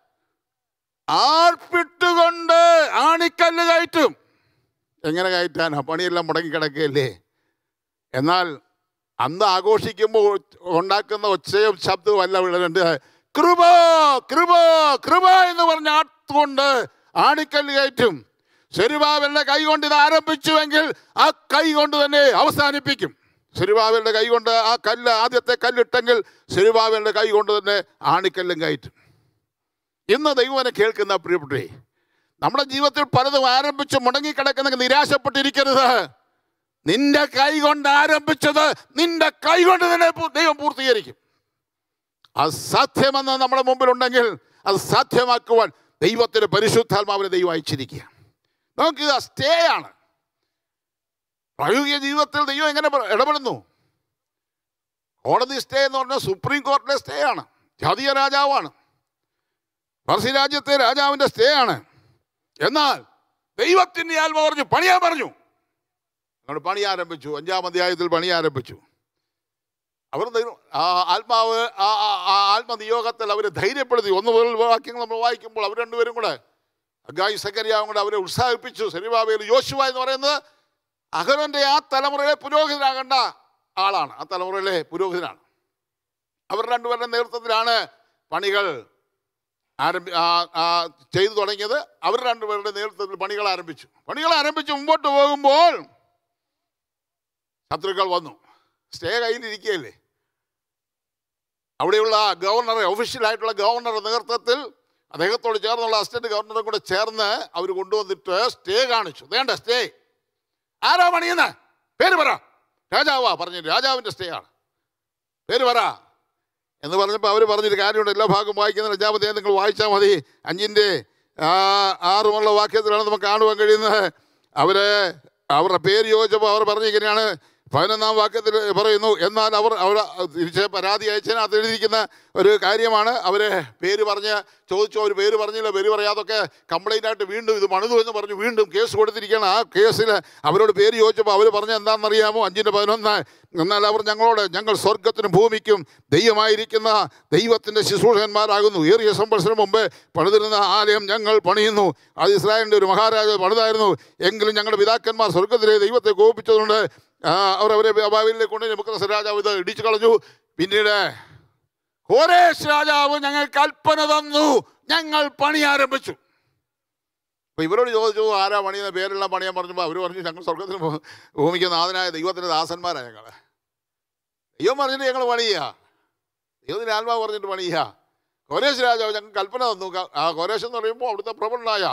ആർപ്പിട്ടുകൊണ്ട് ആണിക്കല്ല് കയറ്റും എങ്ങനെ കയറ്റാനാ പണിയെല്ലാം മുടങ്ങി കിടക്കുകയല്ലേ എന്നാൽ അന്ന് ആഘോഷിക്കുമ്പോൾ ഉണ്ടാക്കുന്ന ഒച്ചയും ശബ്ദവും അല്ല വിളണ്ട് കൃപ കൃപ കൃപ എന്ന് പറഞ്ഞ് ആട്ടുകൊണ്ട് ആണിക്കല്ല് കയറ്റും ശരിബാബലിന്റെ കൈ കൊണ്ട് ഇത് ആരംഭിച്ചുവെങ്കിൽ ആ കൈ കൊണ്ട് തന്നെ അവസാനിപ്പിക്കും ശരിബാബലിന്റെ കൈ കൊണ്ട് ആ കല്ല് ആദ്യത്തെ കല്ലിട്ടെങ്കിൽ ശരിബാബലിന്റെ കൈ കൊണ്ട് തന്നെ ആണിക്കല്ലും കയറ്റും ഇന്ന് ദൈവനെ കേൾക്കുന്ന പ്രിയപ്പെട്ടേ നമ്മുടെ ജീവിതത്തിൽ പലതും ആരംഭിച്ച് മുടങ്ങിക്കിടക്കുന്ന നിരാശപ്പെട്ടിരിക്കരുത് നിന്റെ കൈ കൊണ്ട് ആരംഭിച്ചത് നിന്റെ കൈ കൊണ്ട് തന്നെ പൂ- ദൈവം പൂർത്തീകരിക്കും അസാധ്യമെന്ന് നമ്മുടെ മുമ്പിലുണ്ടെങ്കിൽ അത് സാധ്യമാക്കുവാൻ ദൈവത്തിന്റെ പരിശുദ്ധാത്മാവിനെ ദൈവം അയച്ചിരിക്കുക നമുക്ക് ഇത് സ്റ്റേ ആണ് പ്രായോഗിക ജീവിതത്തിൽ ദൈവം എങ്ങനെ പ്ര- ഇടപെടുന്നു കോടതി സ്റ്റേ എന്ന് പറഞ്ഞാൽ സുപ്രീം കോർട്ടിലെ സ്റ്റേ ആണ് ജാതീയ രാജാവാണ് പർസി രാജ്യത്തെ രാജാവിന്റെ സ്റ്റേ ആണ് എന്നാൽ ദൈവത്തിന്റെ ആത്മ പറഞ്ഞു പണിയാൻ പറഞ്ഞു അങ്ങോട്ട് പണി ആരംഭിച്ചു അഞ്ചാം അധ്യായത്തിൽ പണി ആരംഭിച്ചു അവർ ദൈവം- ആ ആത്മാവ് ആ ആ- ആ ആത്മനിയോഗത്തിൽ അവരെ ധൈര്യപ്പെടുത്തി ഒന്ന് മുതൽ വാക്യങ്ങൾ നമ്മൾ വായിക്കുമ്പോൾ അവർ രണ്ടുപേരും കൂടെ അഗായി സക്കരിയാവും കൂടെ അവരെ ഉത്സാഹിപ്പിച്ചു സെരിബാബയിൽ യോശുവ എന്ന് പറയുന്നത് അഹരോന്റെ ആ തലമുറയിലെ പുരോഹിതനാകേണ്ട ആളാണ് ആ തലമുറയിലെ പുരോഹിതനാണ് അവർ രണ്ടുപേരുടെ നേതൃത്വത്തിലാണ് പണികൾ ആരംഭി ആ- ആ ചെയ്തു തുടങ്ങിയത് അവർ രണ്ടുപേരുടെ നേതൃത്വത്തിൽ പണികൾ ആരംഭിച്ചു പണികൾ ആരംഭിച്ച് മുമ്പോട്ട് പോകുമ്പോൾ ശത്രുക്കൾ വന്നു സ്റ്റേ കയ്യിലിരിക്കുകയല്ലേ അവിടെയുള്ള ഗവർണറെ ഒഫീഷ്യലായിട്ടുള്ള ഗവർണറുടെ നേതൃത്വത്തിൽ അദ്ദേഹത്തോട് ചേർന്നുള്ള അസിസ്റ്റന്റ് ഗവർണറും കൂടെ ചേർന്ന് അവർ കൊണ്ടുവന്നിട്ട് സ്റ്റേ കാണിച്ചു വേണ്ട സ്റ്റേ ആരാ പണിയുന്ന പേര് പറ രാജാവാ പറഞ്ഞു രാജാവിൻ്റെ സ്റ്റേ ആണ് പേര് പറ എന്ന് പറഞ്ഞപ്പോൾ അവർ പറഞ്ഞൊരു കാര്യമുണ്ട് എല്ലാ ഭാഗം വായിക്കുന്ന അഞ്ചാമത്തെ നിങ്ങൾ വായിച്ചാൽ മതി അഞ്ചിൻ്റെ ആറുമുള്ള വാക്യത്തിലാണ് നമുക്ക് കാണുവാൻ കഴിയുന്നത് അവര് അവരുടെ പേര് ചോദിച്ചപ്പോൾ അവർ പറഞ്ഞിരിക്കുകയാണ് പതിനൊന്നാം വാക്യത്തിൽ പറയുന്നു എന്നാൽ അവർ അവർ തിരിച്ച് പരാതി അയച്ചതിനകത്ത് എഴുതിയിരിക്കുന്ന ഒരു കാര്യമാണ് അവരെ പേര് പറഞ്ഞ് ചോദിച്ചു അവർ പേര് പറഞ്ഞില്ല പേര് പറയാതൊക്കെ കംപ്ലൈൻ്റ് ആയിട്ട് വീണ്ടും ഇത് പണിതു എന്ന് പറഞ്ഞു വീണ്ടും കേസ് കൊടുത്തിരിക്കുകയാണ് ആ കേസിൽ അവരോട് പേര് ചോദിച്ചപ്പോൾ അവർ പറഞ്ഞ എന്താണെന്നറിയാമോ അഞ്ചിൻ്റെ പതിനൊന്ന് എന്നാൽ അവർ ഞങ്ങളോട് ഞങ്ങൾ സ്വർഗത്തിനും ഭൂമിക്കും ദൈവമായിരിക്കുന്ന ദൈവത്തിൻ്റെ ശുശ്രൂഷകന്മാരാകുന്നു ഏറിയ സംവത്സരം മുമ്പ് പണിതിരുന്ന ആലയം ഞങ്ങൾ പണിയുന്നു അത് ഇസ്രായേലിൻ്റെ ഒരു മഹാരാജാവ് പണിതായിരുന്നു എങ്കിലും ഞങ്ങളുടെ പിതാക്കന്മാർ സ്വർഗത്തിലെ ദൈവത്തെ കോപിച്ചതുകൊണ്ട് ആ, അവർ അവരെ ബാബാവിലേക്ക് കൊണ്ട് നമുക്ക് രാജാവ് ഇത് ഇടിച്ചു കളഞ്ഞു പിന്നീട് കോരേശ് രാജാവ് ഞങ്ങൾ കൽപ്പന തന്നു ഞങ്ങൾ പണി ആരംഭിച്ചു അപ്പൊ ഇവരോട് ചോദിച്ചു ആരാ പണിയുന്ന പേരെല്ലാം പണിയാൻ പറഞ്ഞപ്പോൾ അവർ പറഞ്ഞു ഞങ്ങൾ സ്വർഗത്തിന് ഭൂ- ഭൂമിക്ക് നാഥനായ ദൈവത്തിന്റെ ദാസന്മാരാ ഞങ്ങൾ ദൈവം പറഞ്ഞിട്ട് ഞങ്ങൾ പണിയുക ദൈവത്തിന്റെ ആത്മാവ് പറഞ്ഞിട്ട് പണിയുക കോരേശ് രാജാവ് ഞങ്ങൾ കൽപ്പന തന്നു ക- ആ കോരേശ് എന്ന് പറയുമ്പോൾ അവിടുത്തെ പ്രബലനായ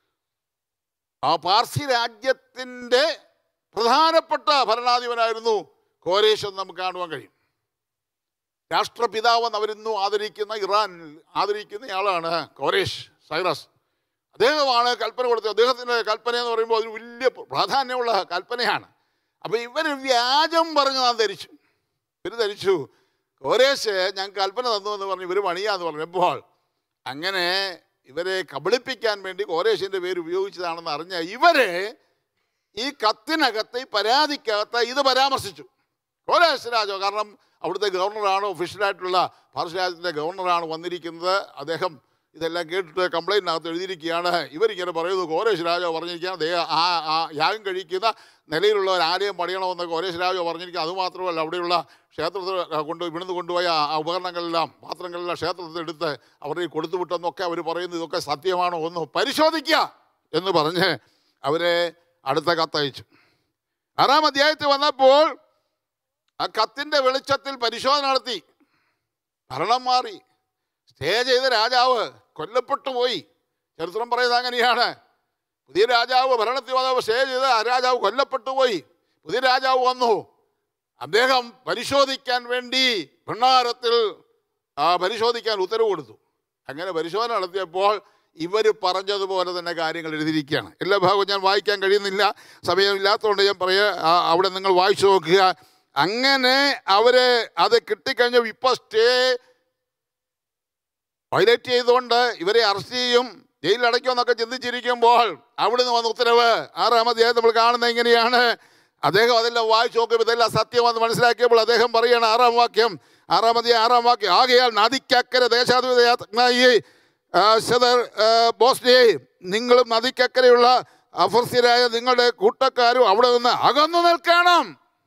ആ പാർസി രാജ്യത്തിന്റെ പ്രധാനപ്പെട്ട ഭരണാധിപനായിരുന്നു കോരേശ് എന്ന് നമുക്ക് കാണുവാൻ കഴിയും രാഷ്ട്രപിതാവെന്ന് അവരിന്നും ആദരിക്കുന്ന ഇറാൻ ആദരിക്കുന്ന ആളാണ് കോരേഷ് സൈറസ് അദ്ദേഹമാണ് കൽപ്പന കൊടുത്തത് അദ്ദേഹത്തിൻ്റെ കൽപ്പന എന്ന് പറയുമ്പോൾ ഒരു വലിയ പ്രാധാന്യമുള്ള കൽപ്പനയാണ് അപ്പോൾ ഇവർ വ്യാജം പറഞ്ഞ് നാം ധരിച്ചു ഇവർ ധരിച്ചു കോരേശ് ഞാൻ കൽപ്പന തന്നു എന്ന് പറഞ്ഞ് ഇവർ പണിയാന്ന് പറഞ്ഞപ്പോൾ അങ്ങനെ ഇവരെ കബളിപ്പിക്കാൻ വേണ്ടി കോരേശിൻ്റെ പേര് ഉപയോഗിച്ചതാണെന്ന് അറിഞ്ഞ ഇവരെ ഈ കത്തിനകത്ത് ഈ പരാതിക്കകത്ത് ഇത് പരാമർശിച്ചു കോരേശ് രാജാവ് കാരണം അവിടുത്തെ ഗവർണറാണ് ഒഫീഷ്യലായിട്ടുള്ള പാർശ്വ രാജ്യത്തിൻ്റെ ഗവർണറാണ് വന്നിരിക്കുന്നത് അദ്ദേഹം ഇതെല്ലാം കേട്ടിട്ട് കംപ്ലൈൻറ്റിനകത്ത് എഴുതിയിരിക്കുകയാണ് ഇവരിങ്ങനെ പറയുന്നു കോരേശ് രാജാവ് പറഞ്ഞിരിക്കുകയാണ് ദേ ആ ആ യാഗം കഴിക്കുന്ന നിലയിലുള്ള ഒരു ആലയം പണിയണമെന്ന് കോരേശ് രാജാവ് പറഞ്ഞിരിക്കുക അതുമാത്രമല്ല അവിടെയുള്ള ക്ഷേത്രത്തിൽ കൊണ്ട് ഇവിടുന്ന് കൊണ്ടുപോയ ആ ഉപകരണങ്ങളെല്ലാം പാത്രങ്ങളെല്ലാം ക്ഷേത്രത്തിൽ എടുത്ത് അവരെ കൊടുത്തു വിട്ടെന്നൊക്കെ അവർ പറയുന്നു ഇതൊക്കെ സത്യമാണോ ഒന്ന് പരിശോധിക്കുക എന്ന് പറഞ്ഞ് അവരെ അടുത്ത കത്തയച്ചു ആറാം അധ്യായത്തിൽ വന്നപ്പോൾ ആ കത്തിൻ്റെ വെളിച്ചത്തിൽ പരിശോധന നടത്തി ഭരണം മാറി സ്റ്റേ ചെയ്ത രാജാവ് കൊല്ലപ്പെട്ടു പോയി ചരിത്രം പറയുന്നത് അങ്ങനെയാണ് പുതിയ രാജാവ് ഭരണത്തിൽ വന്നപ്പോൾ സ്റ്റേ ചെയ്ത് ആ രാജാവ് കൊല്ലപ്പെട്ടു പോയി പുതിയ രാജാവ് വന്നു അദ്ദേഹം പരിശോധിക്കാൻ വേണ്ടി ഭണ്ണാരത്തിൽ ആ പരിശോധിക്കാൻ ഉത്തരവ് കൊടുത്തു അങ്ങനെ പരിശോധന നടത്തിയപ്പോൾ ഇവർ പറഞ്ഞതുപോലെ തന്നെ കാര്യങ്ങൾ എഴുതിയിരിക്കുകയാണ് എല്ലാ ഭാഗവും ഞാൻ വായിക്കാൻ കഴിയുന്നില്ല സമയമില്ലാത്തതുകൊണ്ട് ഞാൻ പറയാ ആ, അവിടെ നിങ്ങൾ വായിച്ചു നോക്കുക അങ്ങനെ അവര് അത് കിട്ടിക്കഴിഞ്ഞ ഇപ്പൊ സ്റ്റേ വയലേറ്റ് ചെയ്തുകൊണ്ട് ഇവരെ അറസ്റ്റ് ചെയ്യും ജയിലിൽ അടയ്ക്കുമെന്നൊക്കെ ചിന്തിച്ചിരിക്കുമ്പോൾ അവിടുന്ന് വന്ന ഉത്തരവ് ആറാം അധ്യായം നമ്മൾ കാണുന്നത് എങ്ങനെയാണ് അദ്ദേഹം അതെല്ലാം വായിച്ചു നോക്കിയപ്പോൾ ഇതെല്ലാം സത്യമെന്ന് മനസ്സിലാക്കിയപ്പോൾ അദ്ദേഹം പറയുകയാണ് ആറാം വാക്യം ആറാം അധ്യായം ആറാം വാക്യം ആകയാൽ നദിക്കക്കര ദേശാധിപതിയായി ബോസ്നിയെ നിങ്ങളും നദിക്കക്കരയുള്ള അഫർസ്യരായ നിങ്ങളുടെ കൂട്ടക്കാരും അവിടെ നിന്ന് അകന്നു നിൽക്കണം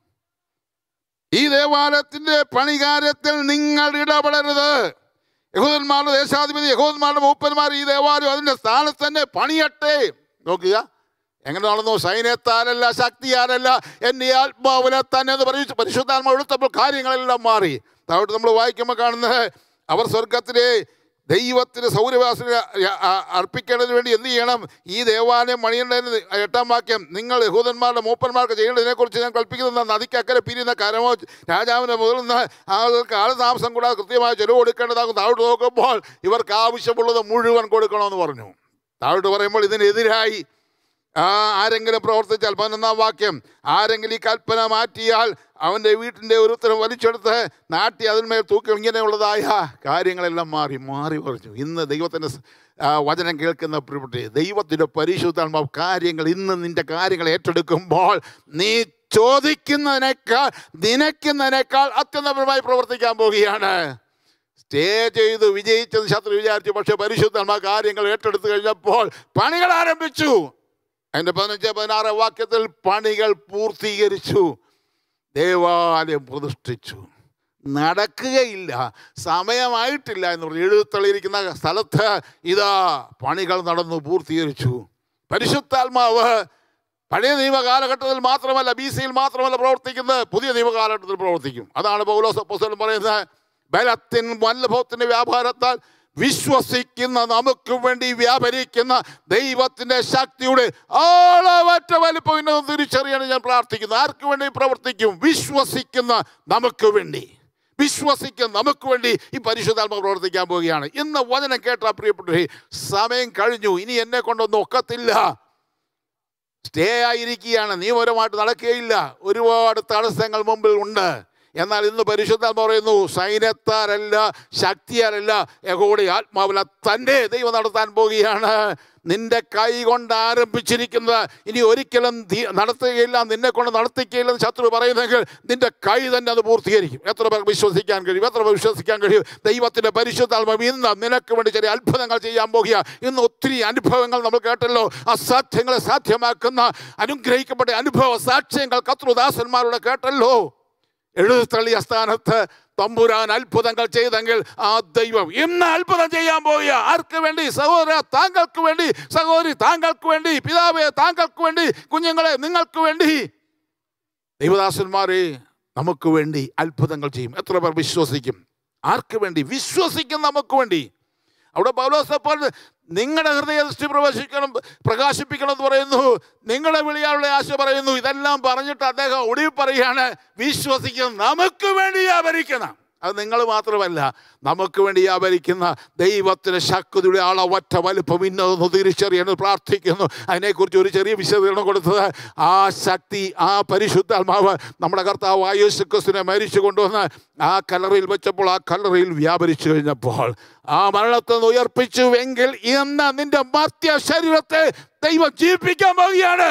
ഈ ദേവാലയത്തിന്റെ പണികാര്യത്തിൽ നിങ്ങൾ ഇടപെടരുത് യഹൂദന്മാരുടെ ദേശാധിപതി യഹൂദന്മാരുടെ മൂപ്പന്മാർ ഈ ദേവാലയം അതിന്റെ സ്ഥാനത്ത് തന്നെ പണിയട്ടെ നോക്കുക എങ്ങനെ നടന്നു സൈന്യത്താലല്ല ശക്തിയാലല്ല എൻ്റെ ആത്മാവിനെ തന്നെ എന്ന് പറയിച്ചു പരിശുദ്ധാത്മാവ് എടുത്തപ്പോൾ കാര്യങ്ങളെല്ലാം മാറി താഴോട്ട് നമ്മൾ വായിക്കുമ്പോൾ കാണുന്നത് അവർ സ്വർഗത്തിലെ ദൈവത്തിന് സൗരവാസിനെ അർപ്പിക്കേണ്ടതിന് വേണ്ടി എന്ത് ചെയ്യണം ഈ ദേവാലയം പണിയേണ്ടതിന് എട്ടാം വാക്യം നിങ്ങൾ യഹൂദന്മാരുടെ മൂപ്പന്മാർക്ക് ചെയ്യേണ്ടതിനെക്കുറിച്ച് ഞാൻ കൽപ്പിക്കുന്ന നദിക്കക്കരെ പിരിയുന്ന കരമോ രാജാവിനെ മുതലുന്ന ആളുകൾക്ക് ആളുതാമസം കൂടാതെ കൃത്യമായി ചെലവ് കൊടുക്കേണ്ടതാകും താഴോട്ട് നോക്കുമ്പോൾ ഇവർക്ക് ആവശ്യമുള്ളത് മുഴുവൻ കൊടുക്കണമെന്ന് പറഞ്ഞു താഴോട്ട് പറയുമ്പോൾ ഇതിനെതിരായി ആ ആരെങ്കിലും പ്രവർത്തിച്ചാൽ പതിനൊന്നാം വാക്യം ആരെങ്കിലും ഈ കൽപ്പന മാറ്റിയാൽ അവൻ്റെ വീട്ടിൻ്റെ ഒരു ഉത്തരം വലിച്ചെടുത്ത് നാട്ടി അതിന്മേൽ തൂക്കി ഇങ്ങനെയുള്ളതായ കാര്യങ്ങളെല്ലാം മാറി മാറി പറഞ്ഞു ഇന്ന് ദൈവത്തിൻ്റെ സ്- ആ, വചനം കേൾക്കുന്ന പ്രിയപ്പെട്ട ദൈവത്തിൻ്റെ പരിശുദ്ധാത്മാവ് കാര്യങ്ങൾ ഇന്ന് നിന്റെ കാര്യങ്ങൾ ഏറ്റെടുക്കുമ്പോൾ നീ ചോദിക്കുന്നതിനേക്കാൾ നിനക്കുന്നതിനേക്കാൾ അത്യന്തപരമായി പ്രവർത്തിക്കാൻ പോവുകയാണ് സ്റ്റേ ചെയ്ത് വിജയിച്ചെന്ന് ശത്രു വിചാരിച്ചു പക്ഷെ പരിശുദ്ധന്മാർ കാര്യങ്ങൾ ഏറ്റെടുത്തു കഴിഞ്ഞപ്പോൾ പണികൾ ആരംഭിച്ചു അതിൻ്റെ പതിനഞ്ച് പതിനാറ് വാക്യത്തിൽ പണികൾ പൂർത്തീകരിച്ചു ദേവാലയം പ്രതിഷ്ഠിച്ചു നടക്കുകയില്ല സമയമായിട്ടില്ല എന്ന് പറഞ്ഞ് എഴുത്തള്ളിയിരിക്കുന്ന സ്ഥലത്ത് ഇതാ പണികൾ നടന്നു പൂർത്തീകരിച്ചു പരിശുദ്ധാത്മാവ് പഴയ നിയമ കാലഘട്ടത്തിൽ മാത്രമല്ല ബി സിയിൽ മാത്രമല്ല പ്രവർത്തിക്കുന്നത് പുതിയ നിയമ കാലഘട്ടത്തിൽ പ്രവർത്തിക്കും അതാണ് പൗലോസ് അപ്പോസ്തലൻ പറയുന്നത് ബലത്തിൻ വല്ലഭത്തിൻ്റെ വ്യാപാരത്താൽ വിശ്വസിക്കുന്ന നമുക്ക് വേണ്ടി വ്യാപരിക്കുന്ന ദൈവത്തിന്റെ ശക്തിയുടെ ആളവറ്റ വലിപ്പം ഇന്നത് തിരിച്ചറിയാൻ ഞാൻ പ്രാർത്ഥിക്കുന്നു ആർക്ക് വേണ്ടി പ്രവർത്തിക്കും വിശ്വസിക്കുന്ന നമുക്ക് വേണ്ടി വിശ്വസിക്കുന്ന നമുക്ക് വേണ്ടി ഈ പരിശുദ്ധാത്മ പ്രവർത്തിക്കാൻ പോവുകയാണ് ഇന്ന് വചനം കേട്ട പ്രിയപ്പെട്ടവരെ സമയം കഴിഞ്ഞു ഇനി എന്നെ കൊണ്ടൊന്നും ഒക്കത്തില്ല സ്റ്റേ ആയിരിക്കുകയാണ് നിയമപരമായിട്ട് നടക്കുകയില്ല ഒരുപാട് തടസ്സങ്ങൾ മുമ്പിൽ ഉണ്ട് എന്നാൽ ഇന്ന് പരിശുദ്ധം പറയുന്നു സൈന്യത്താരല്ല ശക്തിയാലല്ല യഹോടെ ആത്മാവില തന്നെ ദൈവം നടത്താൻ പോവുകയാണ് നിന്റെ കൈ കൊണ്ട് ആരംഭിച്ചിരിക്കുന്നത് ഇനി ഒരിക്കലും ധീ- നടത്തുകയില്ല നിന്നെ കൊണ്ട് നടത്തിക്കുകയില്ലെന്ന് ശത്രു പറയുന്നെങ്കിൽ നിന്റെ കൈ തന്നെ അത് പൂർത്തീകരിക്കും എത്ര പേർക്ക് വിശ്വസിക്കാൻ കഴിയും എത്ര പേർക്ക് വിശ്വസിക്കാൻ കഴിയും ദൈവത്തിന്റെ പരിശുദ്ധാത്മാവ് ഇന്ന് നിനക്ക് വേണ്ടി ചെറിയ അത്ഭുതങ്ങൾ ചെയ്യാൻ പോകുക ഇന്ന് ഒത്തിരി അനുഭവങ്ങൾ നമ്മൾ കേട്ടല്ലോ അസാധ്യങ്ങളെ സാധ്യമാക്കുന്ന അനുഗ്രഹിക്കപ്പെട്ട അനുഭവ സാക്ഷ്യങ്ങൾ കത്രുദാസന്മാരുടെ കേട്ടല്ലോ എഴുതത്തള്ളിയ സ്ഥാനത്ത് തമ്പുരാൻ അത്ഭുതങ്ങൾ ചെയ്തെങ്കിൽ ആ ദൈവം ഇന്ന് അത്ഭുതം ചെയ്യാൻ പോവുക ആർക്ക് വേണ്ടി സഹോദര താങ്കൾക്ക് വേണ്ടി സഹോദരി താങ്കൾക്ക് വേണ്ടി പിതാവേ താങ്കൾക്ക് വേണ്ടി കുഞ്ഞുങ്ങളെ നിങ്ങൾക്ക് വേണ്ടി ദൈവദാസന്മാരെ നമുക്ക് വേണ്ടി അത്ഭുതങ്ങൾ ചെയ്യും എത്ര പേർ വിശ്വസിക്കും ആർക്ക് വേണ്ടി വിശ്വസിക്കും നമുക്ക് വേണ്ടി അവിടെ പൗലോസ് അപ്പോൾ നിങ്ങളുടെ ഹൃദയദൃഷ്ടി പ്രവേശിക്കണം പ്രകാശിപ്പിക്കണം എന്ന് പറയുന്നു നിങ്ങളുടെ വിളിയാനുള്ള ആശ പറയുന്നു ഇതെല്ലാം പറഞ്ഞിട്ട് അദ്ദേഹം ഒടുവിൽ പറയുകയാണ് വിശ്വസിക്കണം നമുക്ക് വേണ്ടി വ്യാപരിക്കണം അത് നിങ്ങൾ മാത്രമല്ല നമുക്ക് വേണ്ടി വ്യാപരിക്കുന്ന ദൈവത്തിന് ശക്തിയുടെ അളവറ്റ വലുപ്പം ഇന്നതൊന്ന് തിരിച്ചറിയണം പ്രാർത്ഥിക്കുന്നു അതിനെക്കുറിച്ച് ഒരു ചെറിയ വിശദീകരണം കൊടുത്തത് ആ ശക്തി ആ പരിശുദ്ധാത്മാവ് നമ്മുടെ കർത്താവ് യേശു ക്രിസ്തുവിനെ മരിച്ചു കൊണ്ടുവന്ന് ആ കലറിൽ വെച്ചപ്പോൾ ആ കലറിൽ വ്യാപരിച്ചു കഴിഞ്ഞപ്പോൾ ആ മരണത്തെ നിന്ന് ഉയർപ്പിച്ചുവെങ്കിൽ ഇന്ന് നിന്റെ മർത്യ ശരീരത്തെ ദൈവം ജീവിപ്പിക്കാൻ പോവുകയാണ്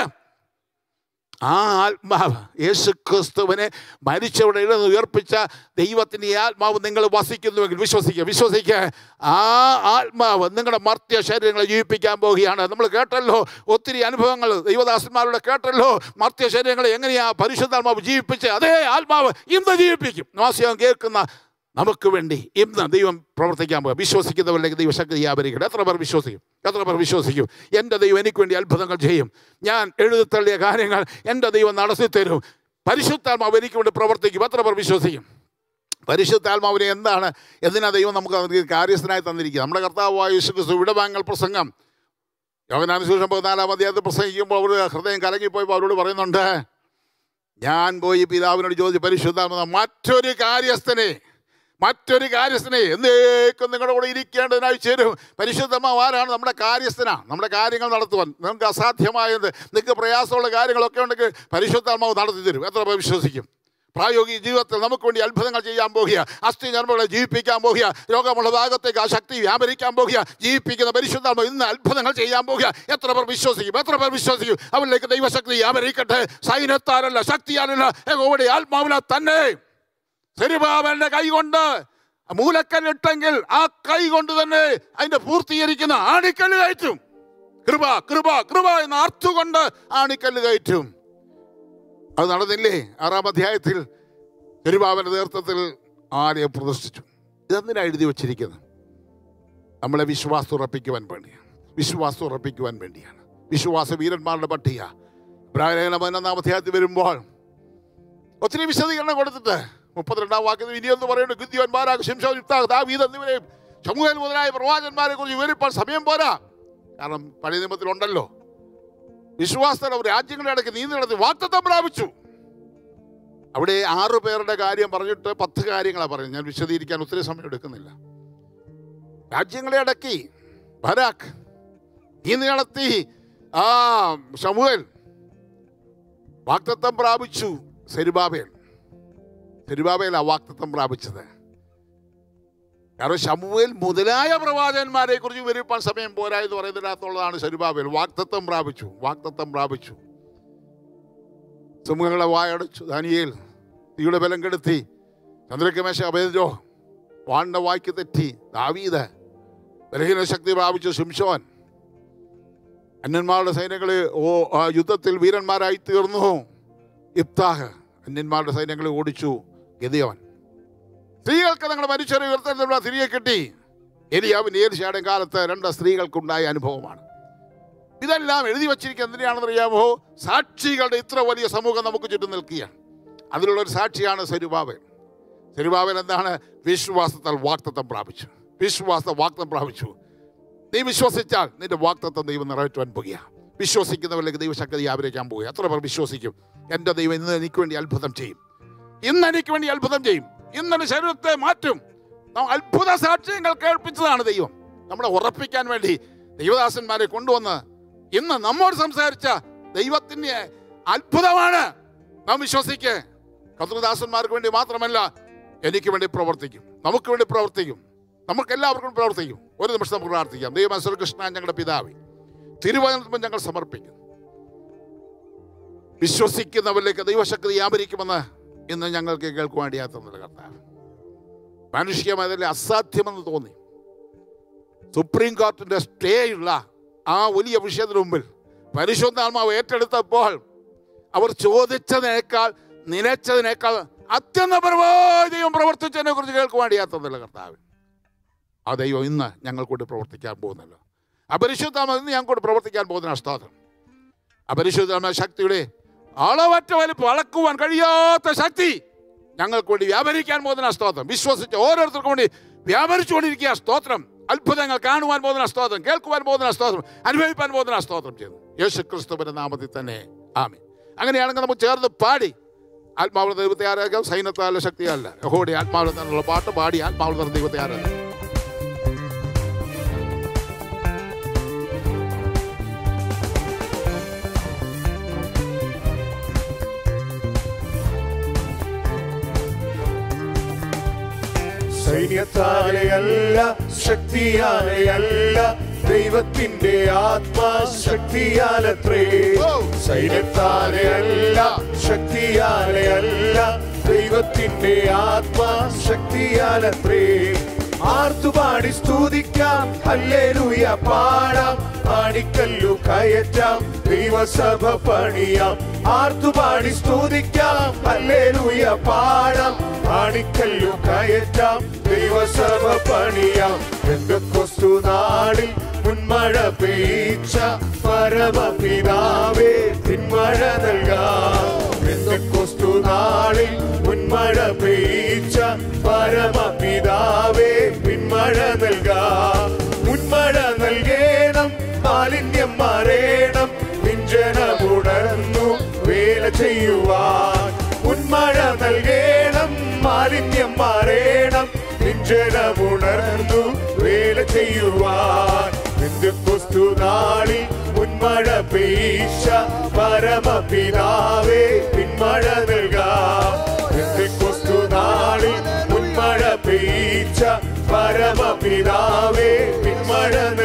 ആ ആത്മാവ് യേശു ക്രിസ്തുവിനെ മരിച്ചവിടെ ഇടന്ന് ഉയർപ്പിച്ച ദൈവത്തിൻ്റെ ഈ ആത്മാവ് നിങ്ങൾ വസിക്കുന്നുവെങ്കിൽ വിശ്വസിക്കുക വിശ്വസിക്കുക ആ ആത്മാവ് നിങ്ങളുടെ മർത്യ ശരീരങ്ങളെ ജീവിപ്പിക്കാൻ പോവുകയാണ് നമ്മൾ കേട്ടല്ലോ ഒത്തിരി അനുഭവങ്ങൾ ദൈവദാസന്മാരുടെ കേട്ടല്ലോ മർത്യ ശരീരങ്ങളെ എങ്ങനെയാ പരിശുദ്ധാത്മാവ് ജീവിപ്പിച്ച് അതേ ആത്മാവ് ഇന്ന് ജീവിപ്പിക്കും നാസ്യം കേൾക്കുന്ന നമുക്ക് വേണ്ടി ഇന്ന് ദൈവം പ്രവർത്തിക്കാൻ പോകുക വിശ്വസിക്കുന്നവരിലേക്ക് ദൈവശക്തി വ്യാപരിക്കട്ടെ എത്ര പേർ വിശ്വസിക്കും എത്ര പേർ വിശ്വസിക്കും എൻ്റെ ദൈവം എനിക്ക് വേണ്ടി അത്ഭുതങ്ങൾ ചെയ്യും ഞാൻ എഴുതിത്തള്ളിയ കാര്യങ്ങൾ എൻ്റെ ദൈവം നടത്തി തരും പരിശുദ്ധാത്മാവ് എനിക്ക് വേണ്ടി പ്രവർത്തിക്കും എത്ര പേർ വിശ്വസിക്കും പരിശുദ്ധാത്മാവിനെ എന്താണ് എന്തിനാ ദൈവം നമുക്ക് തന്നിരിക്കുന്നത്? കാര്യസ്ഥനായി തന്നിരിക്കുക നമ്മുടെ കർത്താവായ യേശു ക്രിസ്തു വിടവാങ്ങൽ പ്രസംഗം യോഗനാനുശേഷം പതിനാലാം അധ്യായത്തിൽ പ്രസംഗിക്കുമ്പോൾ അവർ ഹൃദയം കലങ്ങിപ്പോയപ്പോൾ അവരോട് പറയുന്നുണ്ട് ഞാൻ പോയി പിതാവിനോട് ചോദിച്ച് പരിശുദ്ധാത്മ മറ്റൊരു കാര്യസ്ഥനെ മറ്റൊരു കാര്യസ്ഥനെ എന്നേക്കും നിങ്ങളുടെ കൂടെ ഇരിക്കേണ്ടതിനായി ചേരും പരിശുദ്ധമാവ് ആരാണ് നമ്മുടെ കാര്യസ്ഥനാണ് നമ്മുടെ കാര്യങ്ങൾ നടത്തുവാൻ നിങ്ങൾക്ക് അസാധ്യമായത് നിങ്ങൾക്ക് പ്രയാസമുള്ള കാര്യങ്ങളൊക്കെ ഉണ്ടെങ്കിൽ പരിശുദ്ധാത്മാവ് നടത്തി തരും എത്ര പേർ വിശ്വസിക്കും പ്രായോഗിക ജീവിതത്തിൽ നമുക്ക് വേണ്ടി അത്ഭുതങ്ങൾ ചെയ്യാൻ പോകുക അസ്ഥി ഞർമ്മകളെ ജീവിപ്പിക്കാൻ പോകുക രോഗമുള്ള ഭാഗത്തേക്ക് ആ ശക്തി വ്യാപരിക്കാൻ പോകുക ജീവിപ്പിക്കുന്ന പരിശുദ്ധാത്മാവ് ഇന്ന് അത്ഭുതങ്ങൾ ചെയ്യാൻ പോകുക എത്ര പേർ വിശ്വസിക്കും എത്ര പേർ വിശ്വസിക്കും അവരിലേക്ക് ദൈവശക്തി വ്യാപരിക്കട്ടെ സൈന്യത്താലല്ല ശക്തിയാലല്ല യഹോവയുടെ ആത്മാവിനെ തന്നെ സെരുബാബന്റെ കൈ കൊണ്ട് മൂലക്കല്ലിട്ടെങ്കിൽ ആ കൈ കൊണ്ട് തന്നെ അതിന്റെ പൂർത്തീകരിക്കുന്ന ആണിക്കല്ല് കയറ്റും കൃപ കൃപ കൃപ എന്ന് അർത്ഥുകൊണ്ട് ആണിക്കല്ല് കയറ്റും അത് നടന്നില്ലേ ആറാം അധ്യായത്തിൽ സെരുബാബന്റെ നേതൃത്വത്തിൽ ആലയം പ്രതിഷ്ഠിച്ചു ഇതെന്തിനാ എഴുതി വച്ചിരിക്കുന്നത് നമ്മളെ വിശ്വാസം ഉറപ്പിക്കുവാൻ വേണ്ടിയാണ് വിശ്വാസം ഉറപ്പിക്കുവാൻ വേണ്ടിയാണ് വിശ്വാസ വീരന്മാരുടെ പട്ടിക ഇബ്രാഹിം പതിനൊന്നാം അധ്യായത്തിൽ വരുമ്പോൾ ഒത്തിരി വിശദീകരണം കൊടുത്തിട്ട് മുപ്പത്തിരണ്ടാം വാക്യത്തിൽ ഇനിയൊന്ന് പറയുന്നു ഗിദ്യോൻ ബാരാഖ് ശിംശോൻ ഇഫ്താഖ് ദാവീദ് എന്നിവരെയും ശമൂഹൽ മുതലായ പ്രവാചന്മാരെ കുറിച്ച് വിവരിപ്പാൻ സമയം പോരാ കാരണം പഴയ നിയമത്തിലുണ്ടല്ലോ വിശ്വാസത്തിൽ അവർ രാജ്യങ്ങളുടെ ഇടയ്ക്ക് നീന്തി നടത്തി വാക്തത്വം പ്രാപിച്ചു അവിടെ ആറു പേരുടെ കാര്യം പറഞ്ഞിട്ട് പത്ത് കാര്യങ്ങളാണ് പറയുന്നത് ഞാൻ വിശദീകരിക്കാൻ ഒത്തിരി സമയം എടുക്കുന്നില്ല രാജ്യങ്ങളെ അടക്കി ബരാക്ക് നീന്തി നടത്തി ആ ശമുവേൽ വാക്തത്വം പ്രാപിച്ചു സെരുബാബേൽ സെരുബാബേൽ ആ വാക്തത്വം പ്രാപിച്ചത് കാരണം ശമുവേൽ മുതലായ പ്രവാചകന്മാരെ കുറിച്ച് വിവരിപ്പാൻ സമയം പോരാ എന്ന് പറയുന്നതിനകത്തുള്ളതാണ് ശരുബാബേൽ വാക്തത്വം പ്രാപിച്ചു വാക്തത്വം പ്രാപിച്ചു സമൂഹങ്ങളെ വായടച്ചു ദാനിയേൽ തീയുടെ ബലം കെടുത്തി ചന്ദ്രക്കമേശ അഭേദോ വാണിന്റെ വായ്ക്ക് തെറ്റി ദാവീദ് ബലഹീന ശക്തി പ്രാപിച്ചു ശിംശോൻ അന്യന്മാരുടെ സൈന്യങ്ങളെ ഓ ആ യുദ്ധത്തിൽ വീരന്മാരായി തീർന്നു ഇബ്താഹ് അന്യന്മാരുടെ സൈന്യങ്ങളെ ഓടിച്ചു ഗതിയോൻ സ്ത്രീകൾക്ക് തങ്ങളുടെ മനുഷ്യരെ ഉയർത്തുന്നതിനുള്ള തിരികെ കിട്ടി എലിയാവിൻ ഏലിശായുടെ കാലത്ത് രണ്ട് സ്ത്രീകൾക്കുണ്ടായ അനുഭവമാണ് ഇതെല്ലാം എഴുതി വച്ചിരിക്കുന്നത് എന്തിനാണെന്ന് അറിയാമോ സാക്ഷികളുടെ ഇത്ര വലിയ സമൂഹം നമുക്ക് ചുറ്റും നിൽക്കുകയാണ് അതിലുള്ള ഒരു സാക്ഷിയാണ് സെരുബാബൻ സെരുബാബൻ എന്താണ് വിശ്വാസത്താൽ വാക്തത്വം പ്രാപിച്ചു വിശ്വാസ വാക്തം പ്രാപിച്ചു നീ വിശ്വസിച്ചാൽ നിന്റെ വാക്തത്വം ദൈവം നിറവേറ്റുവാൻ പോകുക വിശ്വസിക്കുന്നവരിലേക്ക് ദൈവശക്തി വ്യാപരിക്കാൻ പോകുക എത്ര പേർ വിശ്വസിക്കും എൻ്റെ ദൈവം ഇന്ന് എനിക്ക് വേണ്ടി അത്ഭുതം ചെയ്യും ഇന്ന് എനിക്ക് വേണ്ടി അത്ഭുതം ചെയ്യും ഇന്ന് എൻ്റെ ശരീരത്തെ മാറ്റും നാം അത്ഭുത സാക്ഷ്യങ്ങൾ കേൾപ്പിച്ചതാണ് ദൈവം നമ്മളെ ഉറപ്പിക്കാൻ വേണ്ടി ദൈവദാസന്മാരെ കൊണ്ടുവന്ന് ഇന്ന് നമ്മോട് സംസാരിച്ച ദൈവത്തിന്റെ അത്ഭുതമാണ് നാം വിശ്വസിക്കേ കർത്തൃദാസന്മാർക്ക് വേണ്ടി മാത്രമല്ല എനിക്ക് വേണ്ടി പ്രവർത്തിക്കും നമുക്ക് വേണ്ടി പ്രവർത്തിക്കും നമുക്ക് എല്ലാവർക്കും പ്രവർത്തിക്കും ഒരു നിമിഷം നമുക്ക് പ്രാർത്ഥിക്കാം ദൈവം കൃഷ്ണ ഞങ്ങളുടെ പിതാവി തിരുവനന്തപുരം ഞങ്ങൾ സമർപ്പിക്കും വിശ്വസിക്കുന്നവരിലേക്ക് ദൈവശക്തി വ്യാപരിക്കുമെന്ന് ഇന്ന് ഞങ്ങൾക്ക് കേൾക്കുവാൻ ഇടയാത്തുന്നില്ല കർത്താവ് മാനുഷികമായതല്ലേ അസാധ്യമെന്ന് തോന്നി സുപ്രീം കോർട്ടിന്റെ സ്റ്റേ ഉള്ള ആ വലിയ വിഷയത്തിന് മുമ്പിൽ പരിശുദ്ധാത്മാവ് ഏറ്റെടുത്തപ്പോൾ അവർ ചോദിച്ചതിനേക്കാൾ നിലച്ചതിനേക്കാൾ അത്യന്തപരമായ ദൈവം പ്രവർത്തിച്ചതിനെ കുറിച്ച് കേൾക്കുവാൻ ഇടയാത്തുന്നില്ല കർത്താവ് ആ ദൈവം ഇന്ന് ഞങ്ങൾക്കൂടി പ്രവർത്തിക്കാൻ പോകുന്നല്ലോ അപരിശുദ്ധാത്മ ഇന്ന് ഞങ്ങൾക്കൂടി പ്രവർത്തിക്കാൻ പോകുന്ന അസ്താദം അപരിശുദ്ധാത്മ ശക്തിയുടെ അളവറ്റ വലിപ്പം അളക്കുവാൻ കഴിയാത്ത ശക്തി ഞങ്ങൾക്ക് വേണ്ടി വ്യാപരിക്കാൻ പോകുന്ന സ്തോത്രം വിശ്വസിച്ച് ഓരോരുത്തർക്കും വേണ്ടി വ്യാപരിച്ചുകൊണ്ടിരിക്കുക സ്തോത്രം അത്ഭുതങ്ങൾ കാണുവാൻ പോകുന്ന സ്തോത്രം കേൾക്കുവാൻ പോകുന്ന സ്തോത്രം അനുഭവിക്കാൻ പോകുന്ന സ്തോത്രം ചെയ്തു യേശു ക്രിസ്തുവിന്റെ നാമത്തിൽ തന്നെ ആമി അങ്ങനെയാണെങ്കിൽ നമുക്ക് ചേർന്ന് പാടി ആത്മാവുള്ള ദൈവത്തെ ആരാധിക്കാം സൈന്യത്താല ശക്തിയല്ല യഹോടെ ആത്മാവിൽ തന്നുള്ള പാട്ട് പാടി ആത്മാവിൽ തന്നെ ദൈവത്തെ ആരാധിക്കാം സൈന്യത്താലെയല്ല ശക്തിയാലെയല്ല ദൈവത്തിന്റെ ആത്മാശക്തിയാലത്രേ സൈന്യത്താലെയല്ല ശക്തിയാലെയല്ല ദൈവത്തിന്റെ ആത്മാശക്തിയാലത്രേ ആർത്തുപാടി സ്തുതിക്കാം ഹല്ലേലൂയ പാടാം ആണിക്കല്ലു കയറ്റാം ദൈവസഭ പണിയാം ആർത്തുപാടി സ്തുതിക്കാം ഹല്ലേലൂയ പാടാം ആണിക്കല്ലു കയറ്റാം ദൈവസഭ പണിയാം എന്തൊക്കൊസ്തു നാടിൽ മുൻമഴ പെയ്ച്ച പരമപിതാവേ പിന്മഴ നൽകാം എന്തൊക്കൊസ്തു നാളിൽ മുൻമഴ പെയ്ച്ച പരമപിതാവേ പിന്മഴ നൽകാം മുൻമഴ നൽകേണം മാലിന്യം മാറേണം പിഞ്ചനമുണർന്നു വേല ചെയ്യുവാൻ മുൻമഴ നൽകേണം മാലിന്യം മാറേണം പിഞ്ചനമുണർന്നു വേല ചെയ്യുവാൻ ക്രിസ്തു നാളിൽ മുൻമഴ പെയ്ച്ച പരമപിതാവേ പിന്മഴ നൽകാം ക്രിസ്തു നാളിൽ മുൻമഴ പെയ്ച്ച പരമപിതാവേ പിന്മഴ